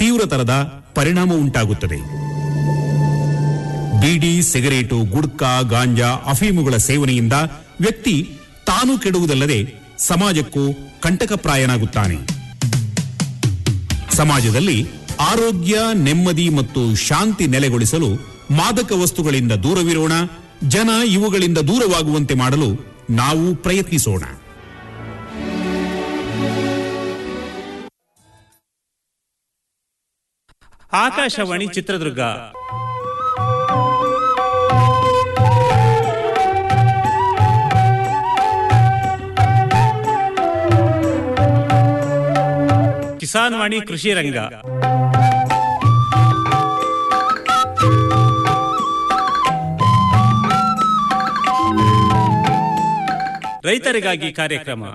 ತೀವ್ರತರದ ಪರಿಣಾಮ ಉಂಟಾಗುತ್ತದೆ ಬೀಡಿ ಸಿಗರೇಟು ಗುಡ್ಕಾ ಗಾಂಜಾ ಅಫೀಮುಗಳ ಸೇವನೆಯಿಂದ ವ್ಯಕ್ತಿ ತಾನು ಕೆಡುವುದಲ್ಲದೆ ಸಮಾಜಕ್ಕೂ ಕಂಟಕಪ್ರಾಯನಾಗುತ್ತಾನೆ ಸಮಾಜದಲ್ಲಿ ಆರೋಗ್ಯ ನೆಮ್ಮದಿ ಮತ್ತು ಶಾಂತಿ ನೆಲೆಗೊಳಿಸಲು ಮಾದಕ ವಸ್ತುಗಳಿಂದ ದೂರವಿರೋಣ ಜನ ಇವುಗಳಿಂದ ದೂರವಾಗುವಂತೆ ಮಾಡಲು ನಾವು ಪ್ರಯತ್ನಿಸೋಣ ಆಕಾಶವಾಣಿ ಚಿತ್ರದುರ್ಗ ಕಿಸಾನ್ ವಾಣಿ ಕೃಷಿ ರಂಗ ರೈತರಿಗಾಗಿ ಕಾರ್ಯಕ್ರಮ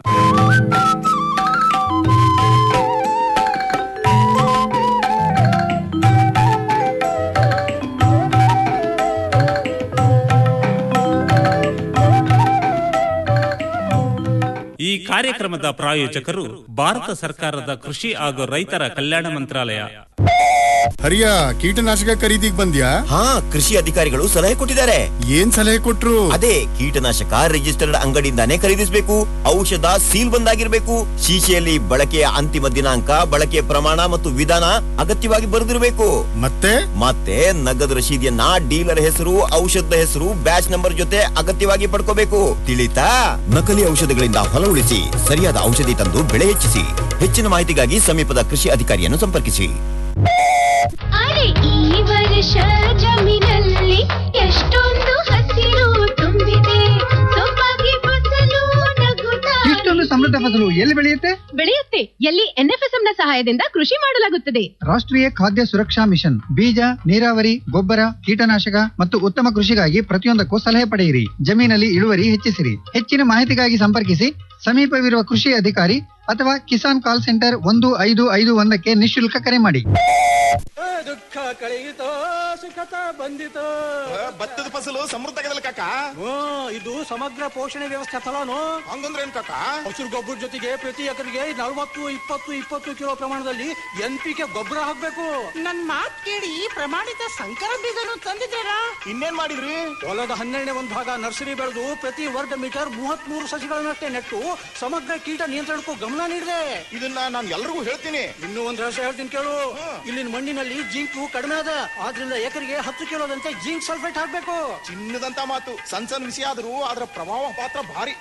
ಈ ಕಾರ್ಯಕ್ರಮದ ಪ್ರಾಯೋಜಕರು ಭಾರತ ಸರ್ಕಾರದ ಕೃಷಿ ಹಾಗೂ ರೈತರ ಕಲ್ಯಾಣ ಮಂತ್ರಾಲಯ ಹರಿಯ ಕೀಟನಾಶಕ ಖರೀದಿಗ್ ಬಂದ್ಯಾ ಹಾ ಕೃಷಿ ಅಧಿಕಾರಿಗಳು ಸಲಹೆ ಕೊಟ್ಟಿದ್ದಾರೆ ಏನ್ ಸಲಹೆ ಕೊಟ್ರು ಅದೇ ಕೀಟನಾಶಕ ರಿಜಿಸ್ಟರ್ಡ್ ಅಂಗಡಿಯಿಂದಾನೇ ಖರೀದಿಸಬೇಕು ಔಷಧ ಸೀಲ್ ಬಂದಾಗಿರ್ಬೇಕು ಶೀಶೆಯಲ್ಲಿ ಬಳಕೆಯ ಅಂತಿಮ ದಿನಾಂಕ ಬಳಕೆಯ ಪ್ರಮಾಣ ಮತ್ತು ವಿಧಾನ ಅಗತ್ಯವಾಗಿ ಬರೆದಿರಬೇಕು ಮತ್ತೆ ಮತ್ತೆ ನಗದು ರಶೀದಿಯನ್ನ ಡೀಲರ್ ಹೆಸರು ಔಷಧದ ಹೆಸರು ಬ್ಯಾಚ್ ನಂಬರ್ ಜೊತೆ ಅಗತ್ಯವಾಗಿ ಪಡ್ಕೋಬೇಕು ತಿಳಿತಾ ನಕಲಿ ಔಷಧಗಳಿಂದ ಹೊಲ ಉಳಿಸಿ ಸರಿಯಾದ ಔಷಧಿ ತಂದು ಬೆಳೆ ಹೆಚ್ಚಿಸಿ ಹೆಚ್ಚಿನ ಮಾಹಿತಿಗಾಗಿ ಸಮೀಪದ ಕೃಷಿ ಅಧಿಕಾರಿಯನ್ನು ಸಂಪರ್ಕಿಸಿ ಅರೆ ಈ ವರ್ಷ ಜಮೀನಲ್ಲಿ ಎಷ್ಟೊಂದು ಹಸಿರು ತುಂಬಿದೆ ಸೊಬಗೆ ಫಸಲು ನಗುತ್ತಾ ಇಷ್ಟೊಂದು ಸಮೃದ್ಧ ಫಸಲು ಎಲ್ಲಿ ಬೆಳೆಯುತ್ತೆ ಬೆಳೆಯುತ್ತೆ ಎಲ್ಲಿ ಎನ್ಎಫ್ಎಸ್ಎಂ ನ ಸಹಾಯದಿಂದ ಕೃಷಿ ಮಾಡಲಾಗುತ್ತದೆ ರಾಷ್ಟ್ರೀಯ ಖಾದ್ಯ ಸುರಕ್ಷಾ ಮಿಷನ್ ಬೀಜ ನೀರಾವರಿ ಗೊಬ್ಬರ ಕೀಟನಾಶಕ ಮತ್ತು ಉತ್ತಮ ಕೃಷಿಗಾಗಿ ಪ್ರತಿಯೊಂದಕ್ಕೂ ಸಲಹೆ ಪಡೆಯಿರಿ ಜಮೀನಲ್ಲಿ ಇಳುವರಿ ಹೆಚ್ಚಿಸಿರಿ ಹೆಚ್ಚಿನ ಮಾಹಿತಿಗಾಗಿ ಸಂಪರ್ಕಿಸಿ ಸಮೀಪವಿರುವ ಕೃಷಿ ಅಧಿಕಾರಿ ಅಥವಾ ಕಿಸಾನ್ ಕಾಲ್ ಸೆಂಟರ್ ಒಂದು ಐದು ಐದು ಒಂದಕ್ಕೆ ನಿಶುಲ್ಕ ಕರೆ ಮಾಡಿ ದುಃಖ ಕಳೆಯಿತೋ ಸುಖತ ಬಂದಿತೋ ಭತ್ತದ ಫಸಲು ಸಮೃದ್ಧ ಆಗದಲ್ಲ ಕಾಕ ಹ್ಮ್ ಇದು ಸಮಗ್ರ ಪೋಷಣೆ ವ್ಯವಸ್ಥೆ ಫಲನು ಹಂಗಂದ್ರೆ ಏನ್ ಕಾಕ ಹಸಿರು ಗೊಬ್ಬರ ಜೊತೆಗೆ ಪ್ರತಿ ಎಕರೆಗೆ ನಲವತ್ತು ಇಪ್ಪತ್ತು ಇಪ್ಪತ್ತು ಕಿಲೋ ಪ್ರಮಾಣದಲ್ಲಿ ಎನ್ ಪಿ ಕೆ ಗೊಬ್ಬರ ಹಾಕ್ಬೇಕು ನನ್ ಮಾತ್ ಕೇಳಿ ಪ್ರಮಾಣಿತ ಸಂಕರ ಬೀಜನು ತಂದಿದ್ದೀರಾ ಇನ್ನೇನ್ ಮಾಡಿದ್ರಿ ಹೊಲದ ಹನ್ನೆರಡನೇ ಒಂದು ಭಾಗ ನರ್ಸರಿ ಬೆಳೆದು ಪ್ರತಿ ವರ್ಗ ಮೀಟರ್ ಮೂವತ್ತ್ ಮೂರು ಸಸಿಗಳನ್ನಷ್ಟೇ ನೆಟ್ಟು ಸಮಗ್ರ ಕೀಟ ನಿಯಂತ್ರಣಕ್ಕೂ ಗಮನ ನೀಡಿದೆ ಇದನ್ನ ನಾನು ಎಲ್ರಿಗೂ ಹೇಳ್ತೀನಿ ಇನ್ನೂ ಒಂದು ರಹಸ್ಯ ಹೇಳ್ತೀನಿ ಕೇಳು ಇಲ್ಲಿನ ಮಣ್ಣಿನಲ್ಲಿ ಜಿಂಕು ಕಡಿಮೆ ಅದ ಆದ್ರಿಂದ ಎಕರೆಗೆ ಹತ್ತು ಕಿಲೋದಂತೆ ಜಿಂಕ್ ಸಲ್ಫೇಟ್ ಹಾಕ್ಬೇಕು ಚಿನ್ನದಂತ ಮಾತು ಸಣ್ಣ ಸಣ್ಣ ವಿಷಯ ಆದ್ರೂ ಅದರ ಪ್ರಭಾವ ಪಾತ್ರ ಭಾರಿ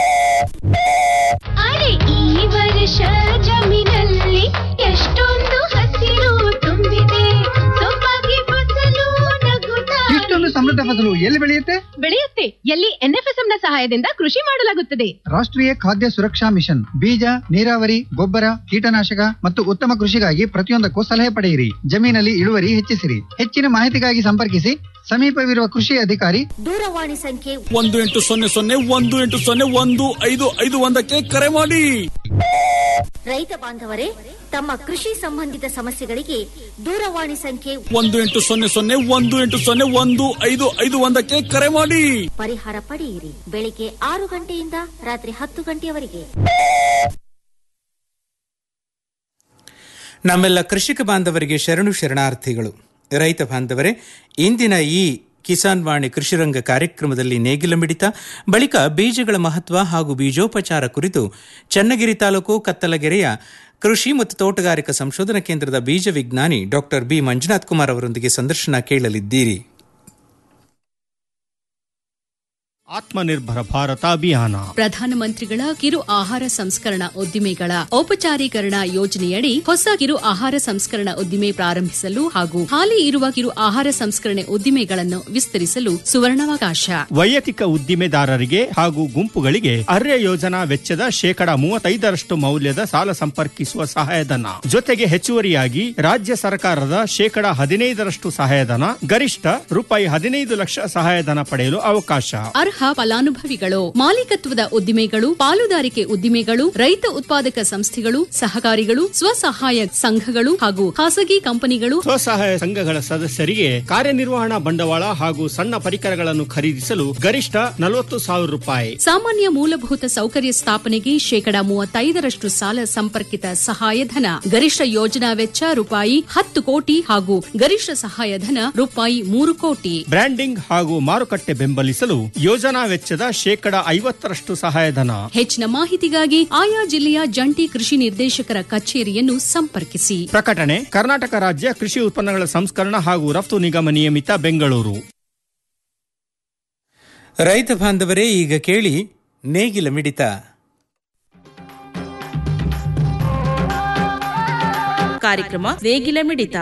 ಅರೆ ಈ ವರ್ಷ ಜಮೀನಲ್ಲಿ ಎಷ್ಟೊಂದು ಹಸಿರು ತುಂಬಿದೆ ಸೊಬಗೆ ಫಸಲು ನಗುತ್ತಾ ಇಷ್ಟೊಂದು ಸಮೃದ್ಧ ಫಸಲು ಎಲ್ಲಿ ಬೆಳೆಯುತ್ತೆ ಬೆಳೆಯುತ್ತೆ ಎಲ್ಲಿ ಎನ್ಎಫ್ಎಸ್ಎಂ ನ ಸಹಾಯದಿಂದ ಕೃಷಿ ಮಾಡಲಾಗುತ್ತದೆ ರಾಷ್ಟ್ರೀಯ ಖಾದ್ಯ ಸುರಕ್ಷಾ ಮಿಷನ್ ಬೀಜ ನೀರಾವರಿ ಗೊಬ್ಬರ ಕೀಟನಾಶಕ ಮತ್ತು ಉತ್ತಮ ಕೃಷಿಗಾಗಿ ಪ್ರತಿಯೊಂದಕ್ಕೂ ಸಲಹೆ ಪಡೆಯಿರಿ ಜಮೀನಲ್ಲಿ ಇಳುವರಿ ಹೆಚ್ಚಿಸಿರಿ ಹೆಚ್ಚಿನ ಮಾಹಿತಿಗಾಗಿ ಸಂಪರ್ಕಿಸಿ ಸಮೀಪವಿರುವ ಕೃಷಿ ಅಧಿಕಾರಿ ದೂರವಾಣಿ ಸಂಖ್ಯೆ ಒಂದು ಎಂಟು ಸೊನ್ನೆ ಸೊನ್ನೆ ಒಂದು ಎಂಟು ಸೊನ್ನೆ ಒಂದು ಐದು ಐದು ಒಂದಕ್ಕೆ ಕರೆ ಮಾಡಿ ರೈತ ಬಾಂಧವರೇ ತಮ್ಮ ಕೃಷಿ ಸಂಬಂಧಿತ ಸಮಸ್ಯೆಗಳಿಗೆ ದೂರವಾಣಿ ಸಂಖ್ಯೆ ಒಂದು ಎಂಟು ಸೊನ್ನೆ ಸೊನ್ನೆ ಒಂದು ಎಂಟು ಸೊನ್ನೆ ಒಂದು ಐದು ಐದು ಒಂದಕ್ಕೆ ಕರೆ ಮಾಡಿ ಪರಿಹಾರ ಪಡೆಯಿರಿ ಬೆಳಿಗ್ಗೆ ಆರು ಗಂಟೆಯಿಂದ ರಾತ್ರಿ ಹತ್ತು ಗಂಟೆಯವರೆಗೆ ನಮ್ಮೆಲ್ಲ ಕೃಷಿಕ ಬಾಂಧವರಿಗೆ ಶರಣು ಶರಣಾರ್ಥಿಗಳು ರೈತ ಬಾಂಧವರೇ ಇಂದಿನ ಈ ಕಿಸಾನ್ ವಾಣಿ ಕೃಷಿರಂಗ ಕಾರ್ಯಕ್ರಮದಲ್ಲಿ ನೇಗಿಲ ಮಿಡಿತ ಬಳಿಕ ಬೀಜಗಳ ಮಹತ್ವ ಹಾಗೂ ಬೀಜೋಪಚಾರ ಕುರಿತು ಚನ್ನಗಿರಿ ತಾಲೂಕು ಕತ್ತಲಗೆರೆಯ ಕೃಷಿ ಮತ್ತು ತೋಟಗಾರಿಕಾ ಸಂಶೋಧನಾ ಕೇಂದ್ರದ ಬೀಜ ವಿಜ್ಞಾನಿ ಡಾಕ್ಟರ್ ಬಿ ಮಂಜುನಾಥ್ ಕುಮಾರ್ ಅವರೊಂದಿಗೆ ಸಂದರ್ಶನ ಕೇಳಲಿದ್ದೀರಿ ಆತ್ಮನಿರ್ಭರ ಭಾರತ ಅಭಿಯಾನ ಪ್ರಧಾನಮಂತ್ರಿಗಳ ಕಿರು ಆಹಾರ ಸಂಸ್ಕರಣಾ ಉದ್ದಿಮೆಗಳ ಔಪಚಾರೀಕರಣ ಯೋಜನೆಯಡಿ ಹೊಸ ಕಿರು ಆಹಾರ ಸಂಸ್ಕರಣಾ ಉದ್ದಿಮೆ ಪ್ರಾರಂಭಿಸಲು ಹಾಗೂ ಹಾಲಿ ಇರುವ ಕಿರು ಆಹಾರ ಸಂಸ್ಕರಣೆ ಉದ್ದಿಮೆಗಳನ್ನು ವಿಸ್ತರಿಸಲು ಸುವರ್ಣಾವಕಾಶ ವೈಯಕ್ತಿಕ ಉದ್ದಿಮೆದಾರರಿಗೆ ಹಾಗೂ ಗುಂಪುಗಳಿಗೆ ಅರ್ಯ ಯೋಜನಾ ವೆಚ್ಚದ ಶೇಕಡ ಮೂವತ್ತೈದರಷ್ಟು ಮೌಲ್ಯದ ಸಾಲ ಸಂಪರ್ಕಿಸುವ ಸಹಾಯಧನ ಜೊತೆಗೆ ಹೆಚ್ಚುವರಿಯಾಗಿ ರಾಜ್ಯ ಸರ್ಕಾರದ ಶೇಕಡ ಹದಿನೈದರಷ್ಟು ಸಹಾಯಧನ ಗರಿಷ್ಠ ರೂಪಾಯಿ ಹದಿನೈದು ಲಕ್ಷ ಸಹಾಯಧನ ಪಡೆಯಲು ಅವಕಾಶ ಅರ್ಹ ಫಲಾನುಭವಿಗಳು ಮಾಲೀಕತ್ವದ ಉದ್ದಿಮೆಗಳು ಪಾಲುದಾರಿಕೆ ಉದ್ದಿಮೆಗಳು ರೈತ ಉತ್ಪಾದಕ ಸಂಸ್ಥೆಗಳು ಸಹಕಾರಿಗಳು ಸ್ವಸಹಾಯ ಸಂಘಗಳು ಹಾಗೂ ಖಾಸಗಿ ಕಂಪನಿಗಳು ಸ್ವಸಹಾಯ ಸಂಘಗಳ ಸದಸ್ಯರಿಗೆ ಕಾರ್ಯನಿರ್ವಹಣಾ ಬಂಡವಾಳ ಹಾಗೂ ಸಣ್ಣ ಪರಿಕರಗಳನ್ನು ಖರೀದಿಸಲು ಗರಿಷ್ಠ ನಲವತ್ತು ಸಾವಿರ ರೂಪಾಯಿ ಸಾಮಾನ್ಯ ಮೂಲಭೂತ ಸೌಕರ್ಯ ಸ್ಥಾಪನೆಗೆ ಶೇಕಡ ಮೂವತ್ತೈದರಷ್ಟು ಸಾಲ ಸಂಪರ್ಕಿತ ಸಹಾಯಧನ ಗರಿಷ್ಠ ಯೋಜನಾ ವೆಚ್ಚ ರೂಪಾಯಿ ಹತ್ತು ಕೋಟಿ ಹಾಗೂ ಗರಿಷ್ಠ ಸಹಾಯಧನ ರೂಪಾಯಿ ಮೂರು ಕೋಟಿ ಬ್ರ್ಯಾಂಡಿಂಗ್ ಹಾಗೂ ಮಾರುಕಟ್ಟೆ ಬೆಂಬಲಿಸಲು ಯೋಜನಾ ವೆಚ್ಚದ ಶೇಕಡ ಐವತ್ತರಷ್ಟು ಸಹಾಯಧನ ಹೆಚ್ಚಿನ ಮಾಹಿತಿಗಾಗಿ ಆಯಾ ಜಿಲ್ಲೆಯ ಜಂಟಿ ಕೃಷಿ ನಿರ್ದೇಶಕರ ಕಚೇರಿಯನ್ನು ಸಂಪರ್ಕಿಸಿ ಪ್ರಕಟಣೆ ಕರ್ನಾಟಕ ರಾಜ್ಯ ಕೃಷಿ ಉತ್ಪನ್ನಗಳ ಸಂಸ್ಕರಣ ಹಾಗೂ ರಫ್ತು ನಿಗಮ ನಿಯಮಿತ ಬೆಂಗಳೂರು ರೈತ ಬಾಂಧವರೇ ಈಗ ಕೇಳಿ ನೇಗಿಲ ಮಿಡಿತ ಕಾರ್ಯಕ್ರಮ ನೇಗಿಲ ಮಿಡಿತ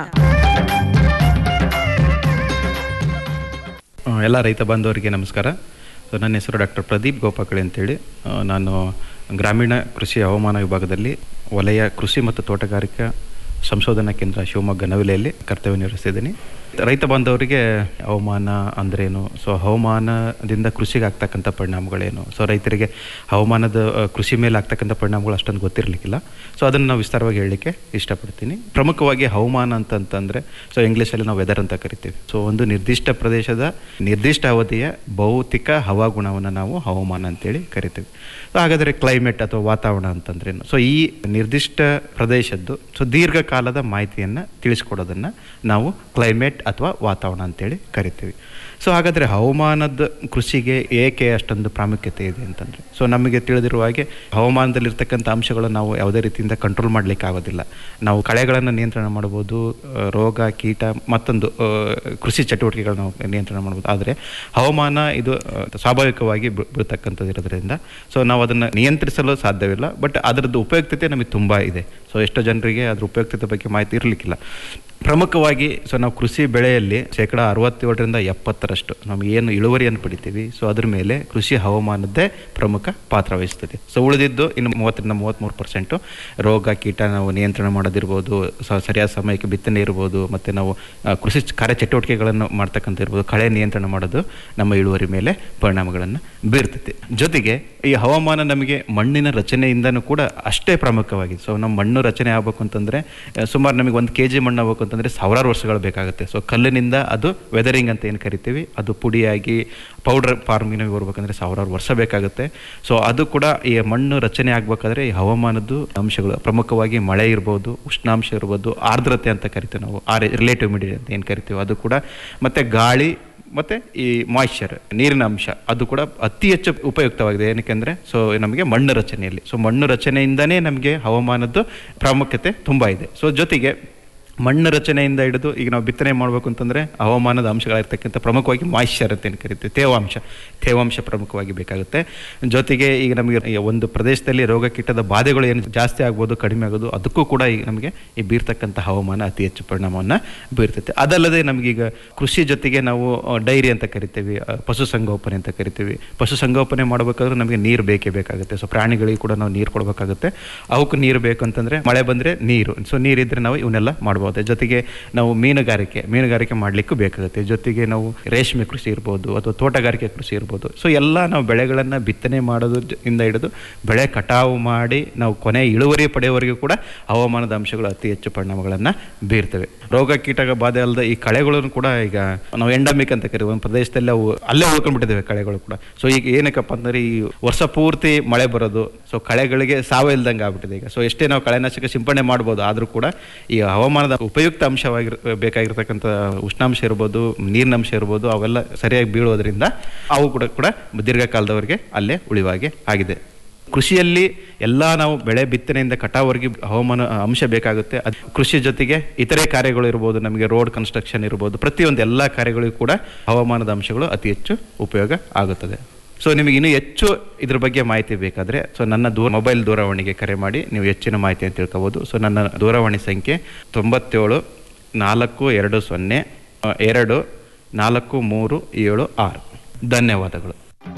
ಆ, ಎಲ್ಲ ರೈತ ಬಾಂಧವರಿಗೆ ನಮಸ್ಕಾರ ಸೊ ನನ್ನ ಹೆಸರು ಡಾಕ್ಟರ್ ಪ್ರದೀಪ್ ಗೋಪಾಕಳಿ ಅಂತೇಳಿ ಆ, ನಾನು ಗ್ರಾಮೀಣ ಕೃಷಿ ಹವಾಮಾನ ವಿಭಾಗದಲ್ಲಿ ವಲಯ ಕೃಷಿ ಮತ್ತು ತೋಟಗಾರಿಕಾ ಸಂಶೋಧನಾ ಕೇಂದ್ರ ಶಿವಮೊಗ್ಗ ನವಿಲೆಯಲ್ಲಿ ಕರ್ತವ್ಯ ನಿರ್ವಹಿಸ್ತಿದ್ದೀನಿ ರೈತ ಬಾಂಧವರಿಗೆ ಹವಾಮಾನ ಅಂದ್ರೇನು ಸೊ ಹವಾಮಾನದಿಂದ ಕೃಷಿಗೆ ಆಗ್ತಕ್ಕಂಥ ಪರಿಣಾಮಗಳೇನು ಸೊ ರೈತರಿಗೆ ಹವಾಮಾನದ ಆ, ಕೃಷಿ ಮೇಲೆ ಆಗ್ತಕ್ಕಂಥ ಪರಿಣಾಮಗಳು ಅಷ್ಟೊಂದು ಗೊತ್ತಿರಲಿಕ್ಕಿಲ್ಲ ಸೊ ಅದನ್ನು ನಾವು ವಿಸ್ತಾರವಾಗಿ ಹೇಳಲಿಕ್ಕೆ ಇಷ್ಟಪಡ್ತೀನಿ ಪ್ರಮುಖವಾಗಿ ಹವಾಮಾನ ಅಂತಂತಂದರೆ ಸೊ ಇಂಗ್ಲೀಷಲ್ಲಿ ನಾವು ವೆದರ್ ಅಂತ ಕರಿತೀವಿ ಸೊ ಒಂದು ನಿರ್ದಿಷ್ಟ ಪ್ರದೇಶದ ನಿರ್ದಿಷ್ಟ ಅವಧಿಯ ಭೌತಿಕ ಹವಾಗುಣವನ್ನು ನಾವು ಹವಾಮಾನ ಅಂತೇಳಿ ಕರಿತೀವಿ ಸೊ ಹಾಗಾದರೆ ಕ್ಲೈಮೇಟ್ ಅಥವಾ ವಾತಾವರಣ ಅಂತಂದ್ರೇನು ಸೊ ಈ ನಿರ್ದಿಷ್ಟ ಪ್ರದೇಶದ್ದು ಸೊ ದೀರ್ಘಕಾಲದ ಮಾಹಿತಿಯನ್ನು ತಿಳಿಸ್ಕೊಡೋದನ್ನು ನಾವು ಕ್ಲೈಮೇಟ್ ಅಥವಾ ವಾತಾವರಣ ಅಂತೇಳಿ ಕರಿತೀವಿ ಸೊ ಹಾಗಾದರೆ ಹವಾಮಾನದ ಕೃಷಿಗೆ ಏಕೆ ಅಷ್ಟೊಂದು ಪ್ರಾಮುಖ್ಯತೆ ಇದೆ ಅಂತಂದರೆ ಸೊ ನಮಗೆ ತಿಳಿದಿರುವ ಹಾಗೆ ಹವಾಮಾನದಲ್ಲಿರ್ತಕ್ಕಂಥ ಅಂಶಗಳನ್ನು ನಾವು ಯಾವುದೇ ರೀತಿಯಿಂದ ಕಂಟ್ರೋಲ್ ಮಾಡಲಿಕ್ಕೆ ಆಗೋದಿಲ್ಲ ನಾವು ಕಳೆಗಳನ್ನು ನಿಯಂತ್ರಣ ಮಾಡ್ಬೋದು ಆ, ರೋಗ ಕೀಟ ಮತ್ತೊಂದು ಆ, ಕೃಷಿ ಚಟುವಟಿಕೆಗಳನ್ನ ನಾವು ನಿಯಂತ್ರಣ ಮಾಡ್ಬೋದು ಆದರೆ ಹವಾಮಾನ ಇದು ಆ, ಸ್ವಾಭಾವಿಕವಾಗಿ ಬೀ- ಬೀಳ್ತಕ್ಕಂಥದ್ದು ಇರೋದ್ರಿಂದ ಸೊ ನಾವು ಅದನ್ನು ನಿಯಂತ್ರಿಸಲು ಸಾಧ್ಯವಿಲ್ಲ ಬಟ್ ಅದರದ್ದು ಉಪಯುಕ್ತತೆ ನಮಗೆ ತುಂಬ ಇದೆ ಸೊ ಎಷ್ಟೋ ಜನರಿಗೆ ಅದ್ರ ಉಪಯುಕ್ತತೆ ಬಗ್ಗೆ ಮಾಹಿತಿ ಇರಲಿಕ್ಕಿಲ್ಲ ಪ್ರಮುಖವಾಗಿ ಸೊ ನಾವು ಕೃಷಿ ಬೆಳೆಯಲ್ಲಿ ಶೇಕಡ ಅರವತ್ತೇಳರಿಂದ ಎಪ್ಪತ್ತರಷ್ಟು ನಾವು ಏನು ಇಳುವರಿಯನ್ನು ಪಡಿತೀವಿ ಸೊ ಅದ್ರ ಮೇಲೆ ಕೃಷಿ ಹವಾಮಾನದ್ದೇ ಪ್ರಮುಖ ಪಾತ್ರ ವಹಿಸ್ತದೆ ಸೊ ಉಳಿದಿದ್ದು ಇನ್ನು ಮೂವತ್ತರಿಂದ ಮೂವತ್ತ್ಮೂರು ಪರ್ಸೆಂಟು ರೋಗ ಕೀಟ ನಾವು ನಿಯಂತ್ರಣ ಮಾಡೋದಿರ್ಬೋದು ಸ- ಸರಿಯಾದ ಸಮಯಕ್ಕೆ ಬಿತ್ತನೆ ಇರ್ಬೋದು ಮತ್ತು ನಾವು ಆ, ಕೃಷಿ ಕಾರ್ಯ ಚಟುವಟಿಕೆಗಳನ್ನು ಮಾಡ್ತಕ್ಕಂಥ ಇರ್ಬೋದು ಕಳೆ ನಿಯಂತ್ರಣ ಮಾಡೋದು ನಮ್ಮ ಇಳುವರಿ ಮೇಲೆ ಪರಿಣಾಮಗಳನ್ನು ಬೀರ್ತೈತಿ ಜೊತೆಗೆ ಈ ಹವಾಮಾನ ನಮಗೆ ಮಣ್ಣಿನ ರಚನೆಯಿಂದನೂ ಕೂಡ ಅಷ್ಟೇ ಪ್ರಾಮುಖ್ಯವಾಗಿದೆ ಸೊ ನಮ್ಮ ಮಣ್ಣು ರಚನೆ ಆಗಬೇಕು ಅಂತಂದರೆ ಸುಮಾರು ನಮಗೆ ಒಂದು ಕೆ ಜಿ ಮಣ್ಣು ಆಗಬೇಕು ಅಂತಂದರೆ ಸಾವಿರಾರು ವರ್ಷಗಳು ಬೇಕಾಗುತ್ತೆ ಸೊ ಕಲ್ಲಿನಿಂದ ಅದು ವೆದರಿಂಗ್ ಅಂತ ಏನು ಕರಿತೀವಿ ಅದು ಪುಡಿಯಾಗಿ ಪೌಡರ್ ಫಾರ್ಮಿಂಗ್ ಬರ್ಬೇಕಂದ್ರೆ ಸಾವಿರಾರು ವರ್ಷ ಬೇಕಾಗುತ್ತೆ ಸೊ ಅದು ಕೂಡ ಈ ಮಣ್ಣು ರಚನೆ ಆಗಬೇಕಾದ್ರೆ ಈ ಹವಾಮಾನದ್ದು ಅಂಶಗಳು ಪ್ರಮುಖವಾಗಿ ಮಳೆ ಇರ್ಬೋದು ಉಷ್ಣಾಂಶ ಇರ್ಬೋದು ಆರ್ದ್ರತೆ ಅಂತ ಕರಿತೀವಿ ನಾವು ಆರ್ ರಿಲೇಟಿವ್ ಮಿಡಿ ಅಂತ ಏನು ಕರಿತೀವಿ ಅದು ಕೂಡ ಮತ್ತು ಗಾಳಿ ಮತ್ತು ಈ ಮಾಯ್ಶ್ಚರ್ ನೀರಿನ ಅಂಶ ಅದು ಕೂಡ ಅತಿ ಹೆಚ್ಚು ಉಪಯುಕ್ತವಾಗಿದೆ ಏನಕ್ಕೆಂದರೆ ಸೊ ನಮಗೆ ಮಣ್ಣು ರಚನೆಯಲ್ಲಿ ಸೊ ಮಣ್ಣು ರಚನೆಯಿಂದನೇ ನಮಗೆ ಹವಾಮಾನದ್ದು ಪ್ರಾಮುಖ್ಯತೆ ತುಂಬ ಇದೆ ಸೊ ಜೊತೆಗೆ ಮಣ್ಣು ರಚನೆಯಿಂದ ಹಿಡಿದು ಈಗ ನಾವು ಬಿತ್ತನೆ ಮಾಡಬೇಕು ಅಂತಂದರೆ ಹವಾಮಾನದ ಅಂಶಗಳಿರ್ತಕ್ಕಂಥ ಪ್ರಮುಖವಾಗಿ ಮಾಯ್ಶ್ಚರ್ ಅಂತ ಏನು ಕರಿತೀವಿ ತೇವಾಂಶ ತೇವಾಂಶ ಪ್ರಮುಖವಾಗಿ ಬೇಕಾಗುತ್ತೆ ಜೊತೆಗೆ ಈಗ ನಮಗೆ ಈ ಒಂದು ಪ್ರದೇಶದಲ್ಲಿ ರೋಗ ಕೀಟದ ಬಾಧೆಗಳು ಏನು ಜಾಸ್ತಿ ಆಗ್ಬೋದು ಕಡಿಮೆ ಆಗೋದು ಅದಕ್ಕೂ ಕೂಡ ಈಗ ನಮಗೆ ಈ ಬೀರ್ತಕ್ಕಂಥ ಹವಾಮಾನ ಅತಿ ಹೆಚ್ಚು ಪರಿಣಾಮವನ್ನು ಬೀರ್ತೈತೆ ಅದಲ್ಲದೆ ನಮಗೀಗ ಕೃಷಿ ಜೊತೆಗೆ ನಾವು ಡೈರಿ ಅಂತ ಕರಿತೀವಿ ಆ, ಪಶುಸಂಗೋಪನೆ ಅಂತ ಕರಿತೀವಿ ಪಶುಸಂಗೋಪನೆ ಮಾಡಬೇಕಾದ್ರೆ ನಮಗೆ ನೀರು ಬೇಕೇ ಬೇಕಾಗುತ್ತೆ ಸೊ ಪ್ರಾಣಿಗಳಿಗೆ ಕೂಡ ನಾವು ನೀರು ಕೊಡಬೇಕಾಗುತ್ತೆ ಅವಕ್ಕೂ ನೀರು ಬೇಕು ಅಂತಂದರೆ ಮಳೆ ಬಂದರೆ ನೀರು ಸೊ ನೀರಿದ್ರೆ ನಾವು ಇವನ್ನೆಲ್ಲ ಮಾಡ್ಬೋದು ಜೊತೆಗೆ ನಾವು ಮೀನುಗಾರಿಕೆ ಮೀನುಗಾರಿಕೆ ಮಾಡಲಿಕ್ಕೂ ಬೇಕಾಗುತ್ತೆ ಜೊತೆಗೆ ನಾವು ರೇಷ್ಮೆ ಕೃಷಿ ಇರ್ಬೋದು ಅಥವಾ ತೋಟಗಾರಿಕೆ ಕೃಷಿ ಇರ್ಬೋದು ಸೊ ಎಲ್ಲ ನಾವು ಬೆಳೆಗಳನ್ನು ಬಿತ್ತನೆ ಮಾಡೋದು ಜ- ಇಂದ ಹಿಡಿದು ಬೆಳೆ ಕಟಾವು ಮಾಡಿ ನಾವು ಕೊನೆ ಇಳುವರಿ ಪಡೆಯುವವರೆಗೂ ಕೂಡ ಹವಾಮಾನದ ಅಂಶಗಳು ಅತಿ ಹೆಚ್ಚು ಪರಿಣಾಮಗಳನ್ನು ಬೀರ್ತವೆ ರೋಗ ಕೀಟಗಳ ಬಾಧೆ ಅಲ್ಲದೆ ಈ ಕಳೆಗಳನ್ನು ಕೂಡ ಈಗ ನಾವು ಎಂಡಮಿಕ್ ಅಂತ ಕರೀತೀವಿ ಒಂದು ಪ್ರದೇಶದಲ್ಲಿ ಅವು ಅಲ್ಲೇ ಉಳ್ಕೊಂಡ್ಬಿಟ್ಟಿದ್ದಾವೆ ಕಳೆಗಳು ಕೂಡ ಸೊ ಈಗ ಏನಕ್ಕಪ್ಪ ಅಂದ್ರೆ ಈ ವರ್ಷ ಪೂರ್ತಿ ಮಳೆ ಬರೋದು ಸೊ ಕಳೆಗಳಿಗೆ ಸಾವು ಇಲ್ದಂಗೆ ಆಗ್ಬಿಟ್ಟಿದೆ ಈಗ ಸೊ ಎಷ್ಟೇ ನಾವು ಕಳೆನಾಶಕ ಸಿಂಪಡಣೆ ಮಾಡ್ಬೋದು ಆದರೂ ಕೂಡ ಈ ಹವಾಮಾನದ ಉಪಯುಕ್ತ ಅಂಶವಾಗಿರ್ ಬೇಕಾಗಿರ್ತಕ್ಕಂಥ ಉಷ್ಣಾಂಶ ಇರ್ಬೋದು ನೀರಿನ ಅಂಶ ಇರ್ಬೋದು ಅವೆಲ್ಲ ಸರಿಯಾಗಿ ಬೀಳೋದ್ರಿಂದ ಅವು ಕೂಡ ಕೂಡ ದೀರ್ಘಕಾಲದವರೆಗೆ ಅಲ್ಲೇ ಉಳಿವಾಗೆ ಆಗಿದೆ ಕೃಷಿಯಲ್ಲಿ ಎಲ್ಲ ನಾವು ಬೆಳೆ ಬಿತ್ತನೆಯಿಂದ ಕಟಾವರೆಗೆ ಹವಾಮಾನ ಅಂಶ ಬೇಕಾಗುತ್ತೆ ಅದು ಕೃಷಿ ಜೊತೆಗೆ ಇತರೆ ಕಾರ್ಯಗಳು ಇರ್ಬೋದು ನಮಗೆ ರೋಡ್ ಕನ್ಸ್ಟ್ರಕ್ಷನ್ ಇರ್ಬೋದು ಪ್ರತಿಯೊಂದು ಎಲ್ಲ ಕಾರ್ಯಗಳಿಗೂ ಕೂಡ ಹವಾಮಾನದ ಅಂಶಗಳು ಅತಿ ಹೆಚ್ಚು ಉಪಯೋಗ ಆಗುತ್ತದೆ ಸೊ ನಿಮಗೆ ಇನ್ನೂ ಹೆಚ್ಚು ಇದ್ರ ಬಗ್ಗೆ ಮಾಹಿತಿ ಬೇಕಾದರೆ ಸೊ ನನ್ನ ದೂರ ಮೊಬೈಲ್ ದೂರವಾಣಿಗೆ ಕರೆ ಮಾಡಿ ನೀವು ಹೆಚ್ಚಿನ ಮಾಹಿತಿಯನ್ನು ತಿಳ್ಕೊಬೋದು ಸೊ ನನ್ನ ದೂರವಾಣಿ ಸಂಖ್ಯೆ ತೊಂಬತ್ತೇಳು ನಾಲ್ಕು ಎರಡು ಸೊನ್ನೆ ಆ, ಎರಡು ನಾಲ್ಕು ಮೂರು ಏಳು ಆರು ಧನ್ಯವಾದಗಳು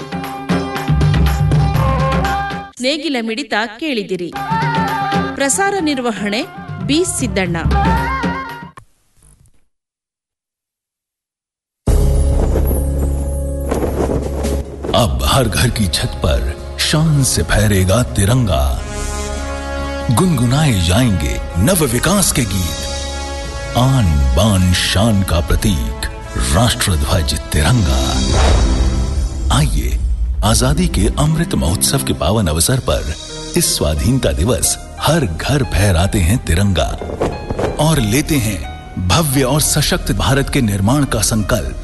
ನೇಗಿಲ ಮಿಡಿತ ಕೇಳಿದಿರಿ ಪ್ರಸಾರ ನಿರ್ವಹಣೆ ಬಿ ಸಿದ್ದಣ್ಣ अब हर घर की छत पर शान से फहरेगा तिरंगा गुनगुनाए जाएंगे नव विकास के गीत आन बान शान का प्रतीक राष्ट्रध्वज तिरंगा आइए आजादी के अमृत महोत्सव के पावन अवसर पर इस स्वाधीनता दिवस हर घर फहराते हैं तिरंगा और लेते हैं भव्य और सशक्त भारत के निर्माण का संकल्प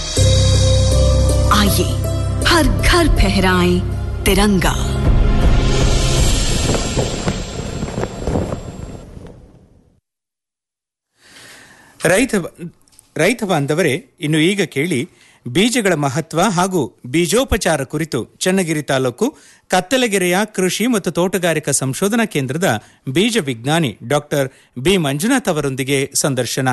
आइए हर घर फहराएं तिरंगा ರೈತ ರೈತ ಬಾಂಧವರೇ ಇನ್ನು ಈಗ ಕೇಳಿ ಬೀಜಗಳ ಮಹತ್ವ ಹಾಗೂ ಬೀಜೋಪಚಾರ ಕುರಿತು ಚನ್ನಗಿರಿ ತಾಲೂಕು ಕತ್ತಲಗೆರೆಯ ಕೃಷಿ ಮತ್ತು ತೋಟಗಾರಿಕಾ ಸಂಶೋಧನಾ ಕೇಂದ್ರದ ಬೀಜ ವಿಜ್ಞಾನಿ ಡಾಕ್ಟರ್ ಬಿ ಮಂಜುನಾಥ್ ಅವರೊಂದಿಗೆ ಸಂದರ್ಶನ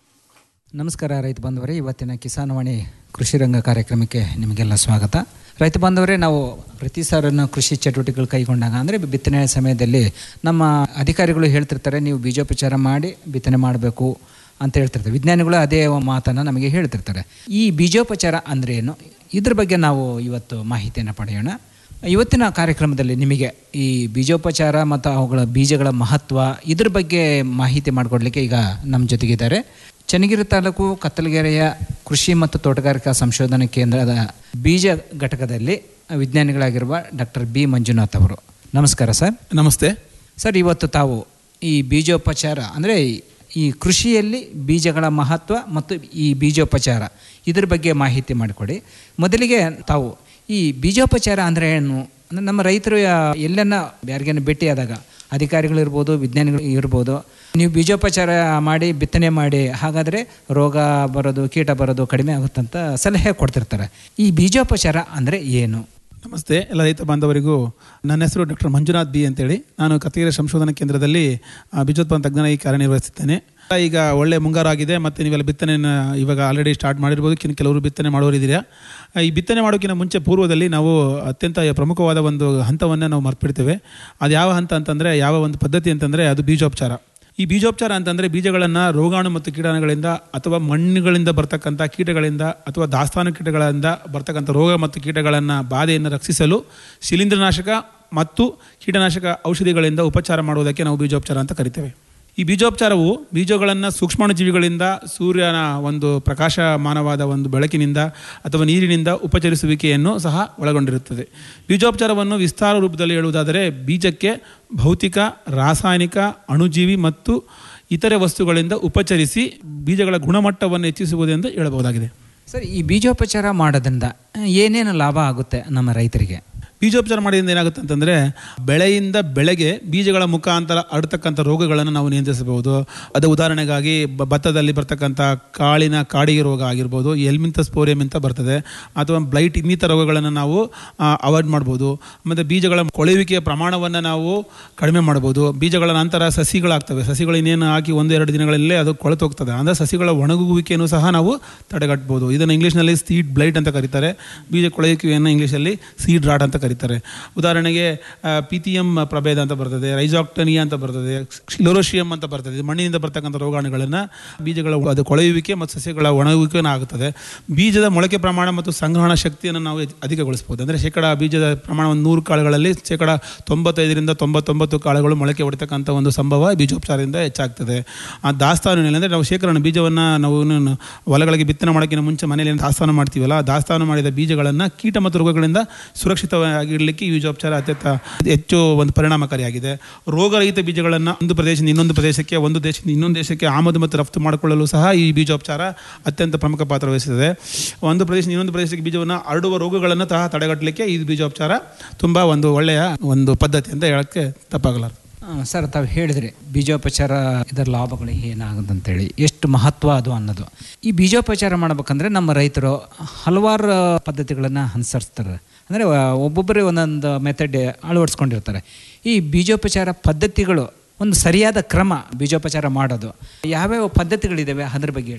ನಮಸ್ಕಾರ ರೈತ ಬಾಂಧವರೇ ಇವತ್ತಿನ ಕಿಸಾನ್ ವಾಣಿ ಕೃಷಿ ರಂಗ ಕಾರ್ಯಕ್ರಮಕ್ಕೆ ನಿಮಗೆಲ್ಲ ಸ್ವಾಗತ ರೈತ ಬಾಂಧವರೇ ನಾವು ಪ್ರತಿ ಸಾರನ್ನು ಕೃಷಿ ಚಟುವಟಿಕೆಗಳು ಕೈಗೊಂಡಾಗ ಅಂದರೆ ಬಿತ್ತನೆ ಸಮಯದಲ್ಲಿ ನಮ್ಮ ಅಧಿಕಾರಿಗಳು ಹೇಳ್ತಿರ್ತಾರೆ ನೀವು ಬೀಜೋಪಚಾರ ಮಾಡಿ ಬಿತ್ತನೆ ಮಾಡಬೇಕು ಅಂತ ಹೇಳ್ತಿರ್ತಾರೆ ವಿಜ್ಞಾನಿಗಳು ಅದೇ ಮಾತನ್ನು ನಮಗೆ ಹೇಳ್ತಿರ್ತಾರೆ ಈ ಬೀಜೋಪಚಾರ ಅಂದರೆ ಏನು ಇದ್ರ ಬಗ್ಗೆ ನಾವು ಇವತ್ತು ಮಾಹಿತಿಯನ್ನು ಪಡೆಯೋಣ ಇವತ್ತಿನ ಕಾರ್ಯಕ್ರಮದಲ್ಲಿ ನಿಮಗೆ ಈ ಬೀಜೋಪಚಾರ ಮತ್ತು ಅವುಗಳ ಬೀಜಗಳ ಮಹತ್ವ ಇದ್ರ ಬಗ್ಗೆ ಮಾಹಿತಿ ಮಾಡಿಕೊಡ್ಲಿಕ್ಕೆ ಈಗ ನಮ್ಮ ಜೊತೆಗಿದ್ದಾರೆ ಚನ್ನಗಿರಿ ತಾಲೂಕು ಕತ್ತಲಗೆರೆಯ ಕೃಷಿ ಮತ್ತು ತೋಟಗಾರಿಕಾ ಸಂಶೋಧನಾ ಕೇಂದ್ರದ ಬೀಜ ಘಟಕದಲ್ಲಿ ವಿಜ್ಞಾನಿಗಳಾಗಿರುವ ಡಾಕ್ಟರ್ ಬಿ ಮಂಜುನಾಥ್ ಅವರು ನಮಸ್ಕಾರ ಸರ್ ನಮಸ್ತೆ ಸರ್ ಇವತ್ತು ತಾವು ಈ ಬೀಜೋಪಚಾರ ಅಂದರೆ ಈ ಕೃಷಿಯಲ್ಲಿ ಬೀಜಗಳ ಮಹತ್ವ ಮತ್ತು ಈ ಬೀಜೋಪಚಾರ ಇದ್ರ ಬಗ್ಗೆ ಮಾಹಿತಿ ಮಾಡಿಕೊಡಿ ಮೊದಲಿಗೆ ತಾವು ಈ ಬೀಜೋಪಚಾರ ಅಂದರೆ ಏನು ಅಂದರೆ ನಮ್ಮ ರೈತರು ಯಾ- ಎಲ್ಲನ್ನ ಯಾರಿಗೇನು ಭೇಟಿಯಾದಾಗ ಅಧಿಕಾರಿಗಳು ಇರ್ಬೋದು ವಿಜ್ಞಾನಿಗಳು ಇರ್ಬೋದು ನೀವು ಬೀಜೋಪಚಾರ ಮಾಡಿ ಬಿತ್ತನೆ ಮಾಡಿ ಹಾಗಾದರೆ ರೋಗ ಬರೋದು ಕೀಟ ಬರೋದು ಕಡಿಮೆ ಆಗುತ್ತಂತ ಸಲಹೆ ಕೊಡ್ತಿರ್ತಾರೆ ಈ ಬೀಜೋಪಚಾರ ಅಂದರೆ ಏನು ನಮಸ್ತೆ ಎಲ್ಲ ರೈತ ಬಾಂಧವರಿಗೂ ನನ್ನ ಹೆಸರು ಡಾಕ್ಟರ್ ಮಂಜುನಾಥ್ ಬಿ ಅಂತೇಳಿ ನಾನು ಕತ್ತಿಗೆರೆ ಸಂಶೋಧನಾ ಕೇಂದ್ರದಲ್ಲಿ ಆ, ಬೀಜೋತ್ಪನ್ನ ತಜ್ಞನಾಗಿ ಕಾರ್ಯನಿರ್ವಹಿಸುತ್ತೇನೆ ಈಗ ಒಳ್ಳೆ ಮುಂಗಾರು ಆಗಿದೆ ಮತ್ತು ನೀವೆಲ್ಲ ಬಿತ್ತನೆ ಇವಾಗ ಆಲ್ರೆಡಿ ಸ್ಟಾರ್ಟ್ ಮಾಡಿರ್ಬೋದು ಇನ್ನು ಕೆಲವರು ಬಿತ್ತನೆ ಮಾಡೋರಿದ್ದೀರಾ ಆ, ಈ ಬಿತ್ತನೆ ಮಾಡೋಕ್ಕಿಂತ ಮುಂಚೆ ಪೂರ್ವದಲ್ಲಿ ನಾವು ಅತ್ಯಂತ ಪ್ರಮುಖವಾದ ಒಂದು ಹಂತವನ್ನು ನಾವು ಮರ್ತ್ಬಿಡ್ತೇವೆ ಅದು ಯಾವ ಹಂತ ಅಂತಂದರೆ ಯಾವ ಒಂದು ಪದ್ಧತಿ ಅಂತಂದರೆ ಅದು ಬೀಜೋಪಚಾರ ಈ ಬೀಜೋಪಚಾರ ಅಂತಂದರೆ ಬೀಜಗಳನ್ನು ರೋಗಾಣು ಮತ್ತು ಕೀಟಾಣುಗಳಿಂದ ಅಥವಾ ಮಣ್ಣುಗಳಿಂದ ಬರ್ತಕ್ಕಂಥ ಕೀಟಗಳಿಂದ ಅಥವಾ ದಾಸ್ತಾನು ಕೀಟಗಳಿಂದ ಬರ್ತಕ್ಕಂಥ ರೋಗ ಮತ್ತು ಕೀಟಗಳನ್ನು ಬಾಧೆಯನ್ನು ರಕ್ಷಿಸಲು ಶಿಲೀಂಧ್ರನಾಶಕ ಮತ್ತು ಕೀಟನಾಶಕ ಔಷಧಿಗಳಿಂದ ಉಪಚಾರ ಮಾಡುವುದಕ್ಕೆ ನಾವು ಬೀಜೋಪಚಾರ ಅಂತ ಕರಿತೇವೆ ಈ ಬೀಜೋಪಚಾರವು ಬೀಜಗಳನ್ನು ಸೂಕ್ಷ್ಮಾಣುಜೀವಿಗಳಿಂದ ಸೂರ್ಯನ ಒಂದು ಪ್ರಕಾಶಮಾನವಾದ ಒಂದು ಬೆಳಕಿನಿಂದ ಅಥವಾ ನೀರಿನಿಂದ ಉಪಚರಿಸುವಿಕೆಯನ್ನು ಸಹ ಒಳಗೊಂಡಿರುತ್ತದೆ ಬೀಜೋಪಚಾರವನ್ನು ವಿಸ್ತಾರ ರೂಪದಲ್ಲಿ ಹೇಳುವುದಾದರೆ ಬೀಜಕ್ಕೆ ಭೌತಿಕ ರಾಸಾಯನಿಕ ಅಣುಜೀವಿ ಮತ್ತು ಇತರೆ ವಸ್ತುಗಳಿಂದ ಉಪಚರಿಸಿ ಬೀಜಗಳ ಗುಣಮಟ್ಟವನ್ನು ಹೆಚ್ಚಿಸುವುದೆಂದು ಹೇಳಬಹುದಾಗಿದೆ ಸರ್ ಈ ಬೀಜೋಪಚಾರ ಮಾಡೋದ್ರಿಂದ ಏನೇನು ಲಾಭ ಆಗುತ್ತೆ ನಮ್ಮ ರೈತರಿಗೆ ಬೀಜೋಪಚಾರ ಮಾಡೋದ್ರಿಂದ ಏನಾಗುತ್ತೆ ಅಂತಂದರೆ ಬೆಳೆಯಿಂದ ಬೆಳೆಗೆ ಬೀಜಗಳ ಮುಖಾಂತರ ಹರಡ್ತಕ್ಕಂಥ ರೋಗಗಳನ್ನು ನಾವು ನಿಯಂತ್ರಿಸಬಹುದು ಅದು ಉದಾಹರಣೆಗಾಗಿ ಬ- ಭತ್ತದಲ್ಲಿ ಬರ್ತಕ್ಕಂಥ ಕಾಳಿನ ಕಾಡಿಗೆ ರೋಗ ಆಗಿರ್ಬೋದು ಎಲ್ಮಿಂತ ಸ್ಪೋರಿಯಂ ಅಂತ ಬರ್ತದೆ ಅಥವಾ ಬ್ಲೈಟ್ ಇನ್ನಿತರ ರೋಗಗಳನ್ನು ನಾವು ಅವಾಯ್ಡ್ ಮಾಡ್ಬೋದು ಮತ್ತು ಬೀಜಗಳ ಕೊಳೆಯುವಿಕೆಯ ಪ್ರಮಾಣವನ್ನು ನಾವು ಕಡಿಮೆ ಮಾಡ್ಬೋದು ಬೀಜಗಳ ನಂತರ ಸಸಿಗಳಾಗ್ತವೆ ಸಸಿಗಳು ಇನ್ನೇನು ಹಾಕಿ ಒಂದು ಎರಡು ದಿನಗಳಲ್ಲೇ ಅದು ಕೊಳೆತು ಹೋಗ್ತದೆ ಅಂದರೆ ಸಸಿಗಳ ಒಣಗುವಿಕೆಯನ್ನು ಸಹ ನಾವು ತಡೆಗಟ್ಟಬಹುದು ಇದನ್ನು ಇಂಗ್ಲೀಷ್ನಲ್ಲಿ ಸೀಡ್ ಬ್ಲೈಟ್ ಅಂತ ಕರೀತಾರೆ ಬೀಜ ಕೊಳೆಯುವಿಕೆಯನ್ನು ಇಂಗ್ಲೀಷಲ್ಲಿ ಸೀಡ್ ರಾಟ್ ಅಂತ ಕರೀತಾರೆ ಉದಾಹರಣೆಗೆ ಪಿ ಟಿ ಎಮ್ ಪ್ರಭೇದ ಅಂತ ಬರ್ತದೆ ರೈಜಾಕ್ಟನಿಯಾ ಅಂತ ಬರ್ತದೆ ಕ್ಲೋರೋಶಿಯಂ ಅಂತ ಬರ್ತದೆ ಇದು ಮಣ್ಣಿನಿಂದ ಬರ್ತಕ್ಕಂಥ ರೋಗಾಣುಗಳನ್ನು ಬೀಜಗಳ ಅದು ಕೊಳೆಯುವಿಕೆ ಮತ್ತು ಸಸ್ಯಗಳ ಒಣಗುವಿಕೆಯನ್ನು ಆಗುತ್ತದೆ ಬೀಜದ ಮೊಳಕೆ ಪ್ರಮಾಣ ಮತ್ತು ಸಂಗ್ರಹಣ ಶಕ್ತಿಯನ್ನು ನಾವು ಹೆಚ್ಚು- ಅಧಿಕಗೊಳಿಸ್ಬೋದು ಅಂದರೆ ಶೇಕಡ ಬೀಜದ ಪ್ರಮಾಣ ಒಂದು ನೂರು ಕಾಳುಗಳಲ್ಲಿ ಶೇಕಡ ತೊಂಬತ್ತೈದರಿಂದ ತೊಂಬತ್ತೊಂಬತ್ತು ಕಾಳುಗಳು ಮೊಳಕೆ ಹೊಡಿತಕ್ಕಂಥ ಒಂದು ಸಂಭವ ಬೀಜೋಪಚಾರದಿಂದ ಹೆಚ್ಚಾಗ್ತದೆ ಆ ದಾಸ್ತಾನು ಅಂದರೆ ನಾವು ಶೇಖರಣೆ ಬೀಜವನ್ನು ನಾವು ಏನು ಹೊಲಗಳಿಗೆ ಬಿತ್ತನೆ ಮಾಡೋಕ್ಕಿಂತ ಮುಂಚೆ ಮನೆಯಲ್ಲಿ ಏನು ದಾಸ್ತಾನು ಮಾಡ್ತೀವಲ್ಲ ಆ ದಾಸ್ತಾನು ಮಾಡಿದ ಬೀಜಗಳನ್ನು ಕೀಟ ಮತ್ತು ರೋಗಗಳಿಂದ ಸುರಕ್ಷಿತವಾಗಿಡಲಿಕ್ಕೆ ಈ ಬೀಜೋಪಚಾರ ಅತ್ಯಂತ ಹೆಚ್ಚು ಒಂದು ಪರಿಣಾಮಕಾರಿಯಾಗಿದೆ ರೋಗರಹಿತ ಬೀಜಗಳನ್ನು ಒಂದು ಪ್ರದೇಶದಿಂದ ಇನ್ನೊಂದು ಪ್ರದೇಶಕ್ಕೆ ಒಂದು ದೇಶದಿಂದ ಇನ್ನೊಂದು ದೇಶಕ್ಕೆ ಆಮದು ಮತ್ತು ರಫ್ತು ಮಾಡಿಕೊಳ್ಳಲು ಸಹ ಈ ಬೀಜೋಪಚಾರ ಅತ್ಯಂತ ಪ್ರಮುಖ ಪಾತ್ರ ವಹಿಸುತ್ತದೆ ಒಂದು ಪ್ರದೇಶದಿಂದ ಇನ್ನೊಂದು ಪ್ರದೇಶಕ್ಕೆ ಬೀಜವನ್ನು ಹರಡುವ ರೋಗಗಳನ್ನು ಸಹ ತಡೆಗಟ್ಟಲಿಕ್ಕೆ ಈ ಬೀಜೋಪಚಾರ ತುಂಬ ಒಂದು ಒಳ್ಳೆಯ ಒಂದು ಪದ್ಧತಿ ಅಂತ ಹೇಳಕ್ಕೆ ತಪ್ಪಾಗಲಾರದು ಆ, ಸರ್ ತಾವು ಹೇಳಿದ್ರಿ ಬೀಜೋಪಚಾರ ಇದರ ಲಾಭಗಳು ಏನಾಗುತ್ತಂತೇಳಿ ಎಷ್ಟು ಮಹತ್ವ ಅದು ಅನ್ನೋದು ಈ ಬೀಜೋಪಚಾರ ಮಾಡ್ಬೇಕಂದ್ರೆ ನಮ್ಮ ರೈತರು ಹಲವಾರು ಪದ್ಧತಿಗಳನ್ನು ಅನುಸರಿಸ್ತಾರೆ ಅಂದರೆ ಒಬ್ಬೊಬ್ಬರೇ ಒಂದೊಂದು ಮೆಥಡ್ ಅಳವಡಿಸ್ಕೊಂಡಿರ್ತಾರೆ ಈ ಬೀಜೋಪಚಾರ ಪದ್ಧತಿಗಳು ಒಂದು ಸರಿಯಾದ ಕ್ರಮ ಬೀಜೋಪಚಾರ ಮಾಡೋದು ಯಾವ್ಯಾವ ಪದ್ಧತಿಗಳಿದ್ದಾವೆ ಅದ್ರ ಬಗ್ಗೆ ಹೇಳಿ ಸರ್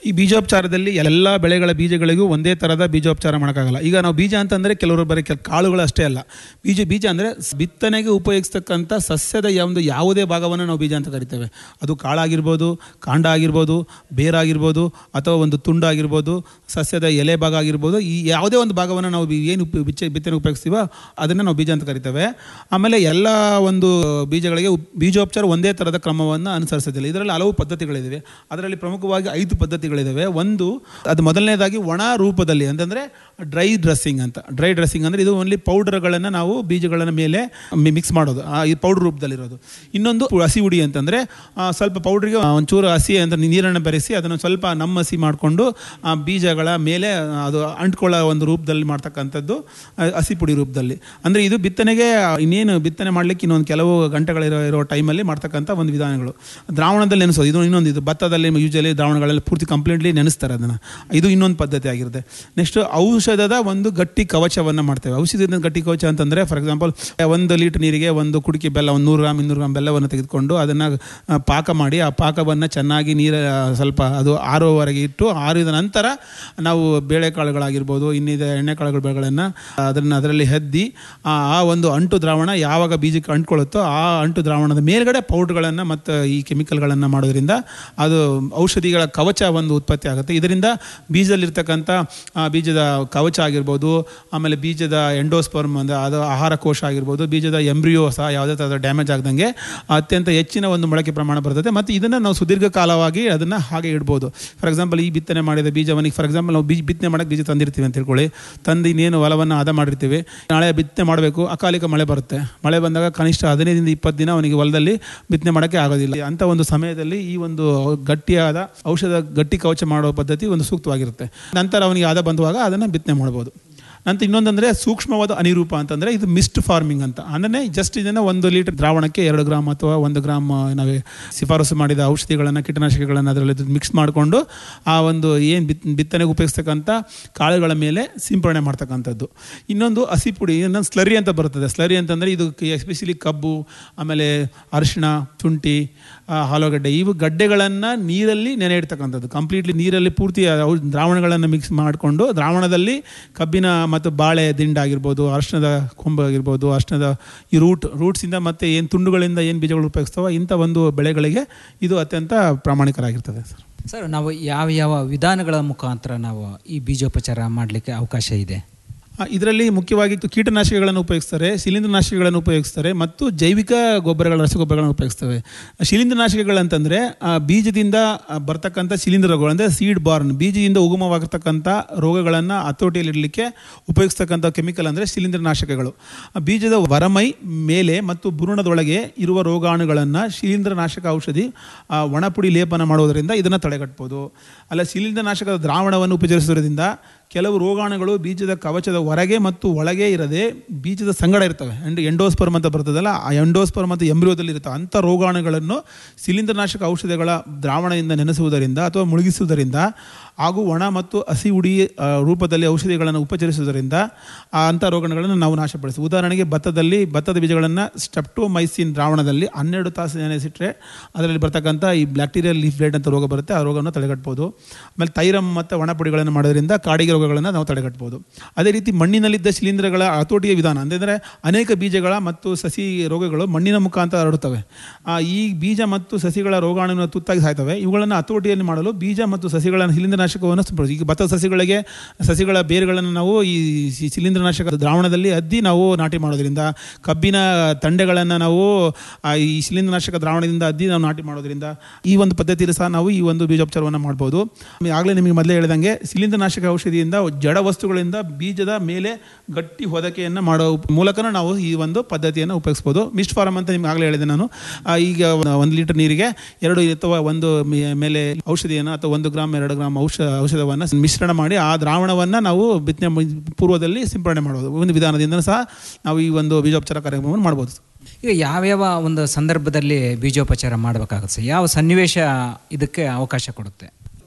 ಈ ಬೀಜೋಪಚಾರದಲ್ಲಿ ಎಲ್ಲ ಬೆಳೆಗಳ ಬೀಜಗಳಿಗೂ ಒಂದೇ ಥರದ ಬೀಜೋಪಚಾರ ಮಾಡೋಕ್ಕಾಗಲ್ಲ ಈಗ ನಾವು ಬೀಜ ಅಂತಂದರೆ ಕೆಲವರು ಬರೀ ಕೆಲ ಕಾಳುಗಳು ಅಷ್ಟೇ ಅಲ್ಲ ಬೀಜ ಬೀಜ ಅಂದರೆ ಬಿತ್ತನೆಗೆ ಉಪಯೋಗಿಸ್ತಕ್ಕಂಥ ಸಸ್ಯದ ಒಂದು ಯಾವುದೇ ಭಾಗವನ್ನು ನಾವು ಬೀಜ ಅಂತ ಕರಿತೇವೆ ಅದು ಕಾಳಾಗಿರ್ಬೋದು ಕಾಂಡ ಆಗಿರ್ಬೋದು ಬೇರಾಗಿರ್ಬೋದು ಅಥವಾ ಒಂದು ತುಂಡಾಗಿರ್ಬೋದು ಸಸ್ಯದ ಎಲೆ ಭಾಗ ಆಗಿರ್ಬೋದು ಈ ಯಾವುದೇ ಒಂದು ಭಾಗವನ್ನು ನಾವು ಬಿ- ಏನು ಉಪ- ಬಿಚ್ಚ ಬಿತ್ತನೆ ಉಪಯೋಗಿಸ್ತೀವೋ ಅದನ್ನು ನಾವು ಬೀಜ ಅಂತ ಕರಿತೇವೆ ಆಮೇಲೆ ಎಲ್ಲ ಒಂದು ಬೀಜಗಳಿಗೆ ಉಪ್- ಬೀಜೋಪಚಾರ ಒಂದೇ ಥರದ ಕ್ರಮವನ್ನು ಅನುಸರಿಸೋದಿಲ್ಲ ಇದರಲ್ಲಿ ಹಲವು ಪದ್ಧತಿಗಳಿವೆ ಅದರಲ್ಲಿ ಪ್ರಮುಖವಾಗಿ ಐದು ಪದ್ಧತಿಗಳಿದ್ದಾವೆ ಒಂದು ಅದು ಮೊದಲನೇದಾಗಿ ಒಣ ರೂಪದಲ್ಲಿ ಅಂತಂದರೆ ಡ್ರೈ ಡ್ರೆಸ್ಸಿಂಗ್ ಅಂತ ಡ್ರೈ ಡ್ರೆಸ್ಸಿಂಗ್ ಅಂದರೆ ಇದು ಓನ್ಲಿ ಪೌಡರ್ಗಳನ್ನು ನಾವು ಬೀಜಗಳ ಮೇಲೆ ಮಿಕ್ಸ್ ಮಾಡೋದು ಆ, ಈ ಪೌಡರ್ ರೂಪದಲ್ಲಿರೋದು ಇನ್ನೊಂದು ಹಸಿ ಹುಡಿ ಅಂತಂದರೆ ಆ, ಸ್ವಲ್ಪ ಪೌಡ್ರಿಗೆ ಒಂಚೂರು ಹಸಿ ಅಂತ ನೀರನ್ನು ಬೆರೆಸಿ ಅದನ್ನು ಸ್ವಲ್ಪ ನಮ್ಮ ಹಸಿ ಮಾಡಿಕೊಂಡು ಆ ಬೀಜಗಳ ಮೇಲೆ ಅದು ಅಂಟ್ಕೊಳ್ಳೋ ಒಂದು ರೂಪದಲ್ಲಿ ಮಾಡ್ತಕ್ಕಂಥದ್ದು ಆ, ಹಸಿ ಪುಡಿ ರೂಪದಲ್ಲಿ ಅಂದರೆ ಇದು ಬಿತ್ತನೆಗೆ ಇನ್ನೇನು ಬಿತ್ತನೆ ಮಾಡಲಿಕ್ಕೆ ಇನ್ನೊಂದು ಕೆಲವು ಗಂಟೆಗಳಿರೋ ಇರೋ ಟೈಮಲ್ಲಿ ಮಾಡ್ತಕ್ಕಂಥ ಒಂದು ವಿಧಾನಗಳು ದ್ರಾವಣದಲ್ಲಿ ನೆನೆಸೋದು ಇದು ಇನ್ನೊಂದು ಇದು ಭತ್ತದಲ್ಲಿ ಯೂಶಲಿ ದ್ರಾವಣಗಳಲ್ಲಿ ಪೂರ್ತಿ ಕಂಪ್ಲೀಟ್ಲಿ ನೆನೆಸ್ತಾರೆ ಅದನ್ನು ಇದು ಇನ್ನೊಂದು ಪದ್ಧತಿ ಆಗಿರುತ್ತೆ ನೆಕ್ಸ್ಟ್ ಔಷಧದ ಒಂದು ಗಟ್ಟಿ ಕವಚವನ್ನು ಮಾಡ್ತೇವೆ ಔಷಧದ ಗಟ್ಟಿ ಕವಚ ಅಂತಂದರೆ ಫಾರ್ ಎಕ್ಸಾಂಪಲ್ ಒಂದು ಲೀಟರ್ ನೀರಿಗೆ ಒಂದು ಕುಡಿಕೆ ಬೆಲ್ಲ ಒಂದು ನೂರು ಗ್ರಾಮ್ ಇನ್ನೂರು ಗ್ರಾಮ್ ಬೆಲ್ಲವನ್ನು ತೆಗೆದುಕೊಂಡು ಅದನ್ನು ಆ, ಪಾಕ ಮಾಡಿ ಆ ಪಾಕವನ್ನು ಚೆನ್ನಾಗಿ ನೀರು ಆ, ಸ್ವಲ್ಪ ಅದು ಆರೋವರೆಗೆ ಇಟ್ಟು ಆರಿದ ನಂತರ ನಾವು ಬೇಳೆಕಾಳುಗಳಾಗಿರ್ಬೋದು ಇನ್ನಿದೆ ಎಣ್ಣೆಕಾಳುಗಳ ಬೆಳೆಗಳನ್ನು ಅದನ್ನು ಅದರಲ್ಲಿ ಹೆದ್ದಿ ಆ ಆ ಒಂದು ಅಂಟು ದ್ರಾವಣ ಯಾವಾಗ ಬೀಜಕ್ಕೆ ಅಂಟ್ಕೊಳ್ಳುತ್ತೋ ಆ ಅಂಟು ದ್ರಾವಣದ ಮೇಲ್ಗಡೆ ಪೌಡ್ರ್ಗಳನ್ನು ಮತ್ತು ಈ ಕೆಮಿಕಲ್ಗಳನ್ನು ಮಾಡೋದ್ರಿಂದ ಅದು ಔಷಧಿಗಳ ಕವಚ ಒಂದು ಉತ್ಪತ್ತಿ ಆಗುತ್ತೆ ಇದರಿಂದ ಬೀಜದಲ್ಲಿರ್ತಕ್ಕಂಥ ಆ, ಬೀಜದ ಕವಚ ಆಗಿರ್ಬೋದು ಆಮೇಲೆ ಬೀಜದ ಎಂಡೋಸ್ಪರ್ಮ್ ಅಂದರೆ ಅದು ಆಹಾರ ಕೋಶ ಆಗಿರ್ಬೋದು ಬೀಜದ ಎಂಬ್ರಿಯೋ ಸಹ ಯಾವುದೇ ಥರದ ಡ್ಯಾಮೇಜ್ ಆಗದಂಗೆ ಅತ್ಯಂತ ಹೆಚ್ಚಿನ ಒಂದು ಮೊಳಕೆ ಪ್ರಮಾಣ ಬರ್ತದೆ ಮತ್ತು ಇದನ್ನು ನಾವು ಸುದೀರ್ಘ ಕಾಲವಾಗಿ ಅದನ್ನು ಹಾಗೆ ಇಡ್ಬೋದು ಫಾರ್ ಎಕ್ಸಾಂಪಲ್ ಈ ಬಿತ್ತನೆ ಮಾಡಿದ ಬೀಜವನಿಗೆ ಫಾರ್ ಎಕ್ಸಾಂಪಲ್ ನಾವು ಬೀಜ ಬಿತ್ತನೆ ಮಾಡೋಕ್ಕೆ ಬೀಜ ತಂದಿರ್ತೀವಿ ಅಂತ ತಿಳ್ಕೊಳ್ಳಿ ತಂದು ಇನ್ನೇನು ಹೊಲವನ್ನು ಹದ ಮಾಡಿರ್ತೀವಿ ನಾಳೆ ಬಿತ್ತನೆ ಮಾಡಬೇಕು ಅಕಾಲಿಕ ಮಳೆ ಬರುತ್ತೆ ಮಳೆ ಬಂದಾಗ ಕನಿಷ್ಠ ಹದಿನೈದರಿಂದ ಇಪ್ಪತ್ತು ದಿನ ಅವನಿಗೆ ಹೊಲದಲ್ಲಿ ಬಿತ್ತನೆ ಮಾಡೋಕ್ಕೆ ಆಗೋದಿಲ್ಲ ಅಂಥ ಒಂದು ಸಮಯದಲ್ಲಿ ಈ ಒಂದು ಗಟ್ಟಿಯಾದ ಔಷಧ ಗಟ್ಟಿ ಕವಚ ಮಾಡೋ ಪದ್ಧತಿ ಒಂದು ಸೂಕ್ತವಾಗಿರುತ್ತೆ ನಂತರ ಅವನಿಗೆ ಹದ ಬಂದುವಾಗ ಅದನ್ನು ಬಿತ್ತನೆ ಮಾಡ್ಬೋದು ನಂತರ ಇನ್ನೊಂದಂದರೆ ಸೂಕ್ಷ್ಮವಾದ ಅನಿರೂಪ ಅಂತಂದರೆ ಇದು ಮಿಸ್ಟ್ ಫಾರ್ಮಿಂಗ್ ಅಂತ ಅಂದರೆ ಜಸ್ಟ್ ಇದನ್ನು ಒಂದು ಲೀಟರ್ ದ್ರಾವಣಕ್ಕೆ ಎರಡು ಗ್ರಾಮ್ ಅಥವಾ ಒಂದು ಗ್ರಾಮ್ ನಾವು ಶಿಫಾರಸು ಮಾಡಿದ ಔಷಧಿಗಳನ್ನು ಕೀಟನಾಶಕಗಳನ್ನು ಅದರಲ್ಲಿ ಮಿಕ್ಸ್ ಮಾಡಿಕೊಂಡು ಆ ಒಂದು ಏನು ಬಿತ್ ಬಿತ್ತನೆಗೆ ಉಪಯೋಗಿಸ್ತಕ್ಕಂಥ ಕಾಳುಗಳ ಮೇಲೆ ಸಿಂಪರಣೆ ಮಾಡ್ತಕ್ಕಂಥದ್ದು ಇನ್ನೊಂದು ಹಸಿ ಪುಡಿ ಇನ್ನೊಂದು ಸ್ಲರಿ ಅಂತ ಬರ್ತದೆ ಸ್ಲರಿ ಅಂತಂದರೆ ಇದು ಎಸ್ಪೆಷಲಿ ಕಬ್ಬು ಆಮೇಲೆ ಅರಿಶಿಣ ಶುಂಠಿ ಆ, ಆಲೂಗಡ್ಡೆ ಇವು ಗಡ್ಡೆಗಳನ್ನು ನೀರಲ್ಲಿ ನೆನೆ ಇಡ್ತಕ್ಕಂಥದ್ದು ಕಂಪ್ಲೀಟ್ಲಿ ನೀರಲ್ಲಿ ಪೂರ್ತಿ ಅವು ದ್ರಾವಣಗಳನ್ನು ಮಿಕ್ಸ್ ಮಾಡಿಕೊಂಡು ದ್ರಾವಣದಲ್ಲಿ ಕಬ್ಬಿನ ಮತ್ತು ಬಾಳೆ ದಿಂಡಾಗಿರ್ಬೋದು ಅರ್ಶನದ ಕೊಂಬು ಆಗಿರ್ಬೋದು ಅರ್ಶನದ ಈ ರೂಟ್ ರೂಟ್ಸಿಂದ ಮತ್ತು ಏನು ತುಂಡುಗಳಿಂದ ಏನು ಬೀಜಗಳು ಉಪಯೋಗಿಸ್ತಾವೋ ಇಂಥ ಒಂದು ಬೆಳೆಗಳಿಗೆ ಇದು ಅತ್ಯಂತ ಪ್ರಾಮಾಣಿಕರಾಗಿರ್ತದೆ ಸರ್ ಸರ್ ನಾವು ಯಾವ ಯಾವ ವಿಧಾನಗಳ ಮುಖಾಂತರ ನಾವು ಈ ಬೀಜೋಪಚಾರ ಮಾಡಲಿಕ್ಕೆ ಅವಕಾಶ ಇದೆ ಇದರಲ್ಲಿ ಮುಖ್ಯವಾಗಿ ಕೀಟನಾಶಕಗಳನ್ನು ಉಪಯೋಗಿಸ್ತಾರೆ ಶಿಲೀಂಧ್ರನಾಶಕಗಳನ್ನು ಉಪಯೋಗಿಸ್ತಾರೆ ಮತ್ತು ಜೈವಿಕ ಗೊಬ್ಬರಗಳ ರಸಗೊಬ್ಬರಗಳನ್ನು ಉಪಯೋಗಿಸ್ತವೆ ಶಿಲೀಂಧ್ರನಾಶಕಗಳಂತಂದರೆ ಆ, ಬೀಜದಿಂದ ಆ, ಬರ್ತಕ್ಕಂಥ ಶಿಲೀಂಧ್ರಗಳು ಅಂದರೆ ಸೀಡ್ ಬಾರ್ನ್ ಬೀಜದಿಂದ ಉಗಮವಾಗಿರ್ತಕ್ಕಂಥ ರೋಗಗಳನ್ನು ಹತೋಟಿಯಲ್ಲಿಡಲಿಕ್ಕೆ ಉಪಯೋಗಿಸ್ತಕ್ಕಂಥ ಕೆಮಿಕಲ್ ಅಂದರೆ ಶಿಲೀಂಧ್ರನಾಶಕಗಳು ಆ ಬೀಜದ ಹೊರಮೈ ಮೇಲೆ ಮತ್ತು ಭ್ರೂಣದೊಳಗೆ ಇರುವ ರೋಗಾಣುಗಳನ್ನು ಶಿಲೀಂಧ್ರನಾಶಕ ಔಷಧಿ ಆ, ಒಣಪುಡಿ ಲೇಪನ ಮಾಡುವುದರಿಂದ ಇದನ್ನು ತಡೆಗಟ್ಬೋದು ಅಲ್ಲ ಶಿಲೀಂಧ್ರನಾಶಕದ ದ್ರಾವಣವನ್ನು ಉಪಚರಿಸುವುದರಿಂದ ಕೆಲವು ರೋಗಾಣುಗಳು ಬೀಜದ ಕವಚದ ಹೊರಗೆ ಮತ್ತು ಒಳಗೆ ಇರದೆ ಬೀಜದ ಸಂಗಡ ಇರ್ತವೆ ಅಂಡ್ ಎಂಡೋಸ್ಪರ್ಮ್ ಅಂತ ಬರ್ತದಲ್ಲ ಆ ಎಂಡೋಸ್ಪರ್ಮ್ ಮತ್ತು ಎಂಬ್ರಿಯೋದಲ್ಲಿ ಇರ್ತವೆ ಅಂಥ ರೋಗಾಣುಗಳನ್ನು ಶಿಲೀಂಧ್ರನಾಶಕ ಔಷಧಿಗಳ ದ್ರಾವಣದಿಂದ ನೆನೆಸುವುದರಿಂದ ಅಥವಾ ಮುಳುಗಿಸುವುದರಿಂದ ಹಾಗೂ ಒಣ ಮತ್ತು ಹಸಿ ಹುಡಿ ಆ, ರೂಪದಲ್ಲಿ ಔಷಧಿಗಳನ್ನು ಉಪಚರಿಸುವುದರಿಂದ ಆ ಅಂಥ ರೋಗಾಣುಗಳನ್ನು ನಾವು ನಾಶಪಡಿಸ್ತೀವಿ ಉದಾಹರಣೆಗೆ ಭತ್ತದಲ್ಲಿ ಭತ್ತದ ಬೀಜಗಳನ್ನು ಸ್ಟೆಪ್ಟೋಮೈಸಿನ್ ದ್ರಾವಣದಲ್ಲಿ ಹನ್ನೆರಡು ತಾಸು ನೆನೆಸಿಟ್ರೆ ಅದರಲ್ಲಿ ಬರ್ತಕ್ಕಂಥ ಈ ಬ್ಯಾಕ್ಟೀರಿಯಲ್ ಲೀಫ್ ಬ್ಲೇಡ್ ಅಂತ ರೋಗ ಬರುತ್ತೆ ಆ ರೋಗವನ್ನು ತಡೆಗಟ್ಬೋದು ಆಮೇಲೆ ತೈರಮ್ ಮತ್ತು ಒಣ ಪುಡಿಗಳನ್ನು ಮಾಡೋದ್ರಿಂದ ಕಾಡಿಗೆ ರೋಗಗಳನ್ನು ನಾವು ತಡೆಗಟ್ಬೋದು ಅದೇ ರೀತಿ ಮಣ್ಣಿನಲ್ಲಿದ್ದ ಶಿಲೀಂಧ್ರಗಳ ಹತೋಟಿಯ ವಿಧಾನ ಅಂದರೆ ಅನೇಕ ಬೀಜಗಳ ಮತ್ತು ಸಸಿ ರೋಗಗಳು ಮಣ್ಣಿನ ಮುಖಾಂತರ ಹರಡುತ್ತವೆ ಆ, ಈ ಬೀಜ ಮತ್ತು ಸಸಿಗಳ ರೋಗಾಣುವಿನ ತುತ್ತಾಗಿ ಸಾಯ್ತವೆ ಇವುಗಳನ್ನು ಹತೋಟಿಯಲ್ಲಿ ಮಾಡಲು ಬೀಜ ಮತ್ತು ಸಸಿಗಳನ್ನು ಶಿಲೀಂಧ್ರನಾಶಕವನ್ನು ಸಿಂಪಡಿಸಿ. ಈಗ ಭತ್ತದ ಸಸಿಗಳಿಗೆ ಸಸಿಗಳ ಬೇರುಗಳನ್ನು ನಾವು ಈ ಶಿ- ಶಿಲೀಂಧ್ರನಾಶಕ ದ್ರಾವಣದಲ್ಲಿ ಅದ್ದಿ ನಾವು ನಾಟಿ ಮಾಡೋದ್ರಿಂದ ಕಬ್ಬಿನ ತಂಡೆಗಳನ್ನು ನಾವು ಆ, ಈ ಶಿಲೀಂಧ್ರನಾಶಕ ದ್ರಾವಣದಿಂದ ಅದ್ದಿ ನಾವು ನಾಟಿ ಮಾಡೋದ್ರಿಂದ ಈ ಒಂದು ಪದ್ಧತಿಯಲ್ಲಿ ಸಹ ನಾವು ಈ ಒಂದು ಬೀಜೋಪಚಾರವನ್ನು ಮಾಡ್ಬೋದು ಆಗಲೇ ನಿಮಗೆ ಮೊದಲೇ ಹೇಳಿದಂಗೆ ಶಿಲೀಂಧ್ರನಾಶಕ ಔಷಧಿಯಿಂದ ಜಡ ವಸ್ತುಗಳಿಂದ ಬೀಜದ ಮೇಲೆ ಗಟ್ಟಿ ಹೊದಕೆಯನ್ನು ಮಾಡೋ ಮೂಲಕನೂ ನಾವು ಈ ಒಂದು ಪದ್ಧತಿಯನ್ನು ಉಪಯೋಗಿಸ್ಬೋದು ಮಿಸ್ಟ್ ಫಾರಮ್ ಅಂತ ನಿಮ್ಗೆ ಆಗಲೇ ಹೇಳಿದೆ ನಾನು ಆ, ಈಗ ಒಂದು ಲೀಟರ್ ನೀರಿಗೆ ಎರಡು ಅಥವಾ ಒಂದು ಮೇ- ಮೇಲೆ ಔಷಧಿಯನ್ನು ಅಥವಾ ಒಂದು ಗ್ರಾಮ್ ಎರಡು ಗ್ರಾಮ್ ಔಷ ಔಷಧವನ್ನು ಮಿಶ್ರಣ ಮಾಡಿ ಆ ದ್ರಾವಣವನ್ನು ನಾವು ಬಿತ್ತನೆ ಮು- ಪೂರ್ವದಲ್ಲಿ ಸಿಂಪಡಣೆ ಮಾಡೋದು ಒಂದು ವಿಧಾನದಿಂದ ಸಹ ನಾವು ಈ ಒಂದು ಬೀಜೋಪಚಾರ ಕಾರ್ಯಕ್ರಮವನ್ನು ಮಾಡ್ಬೋದು ಈಗ ಯಾವ್ಯಾವ ಒಂದು ಸಂದರ್ಭದಲ್ಲಿ ಬೀಜೋಪಚಾರ ಮಾಡಬೇಕಾಗುತ್ತೆ ಸರ್ ಯಾವ ಸನ್ನಿವೇಶ ಇದಕ್ಕೆ ಅವಕಾಶ ಕೊಡುತ್ತೆ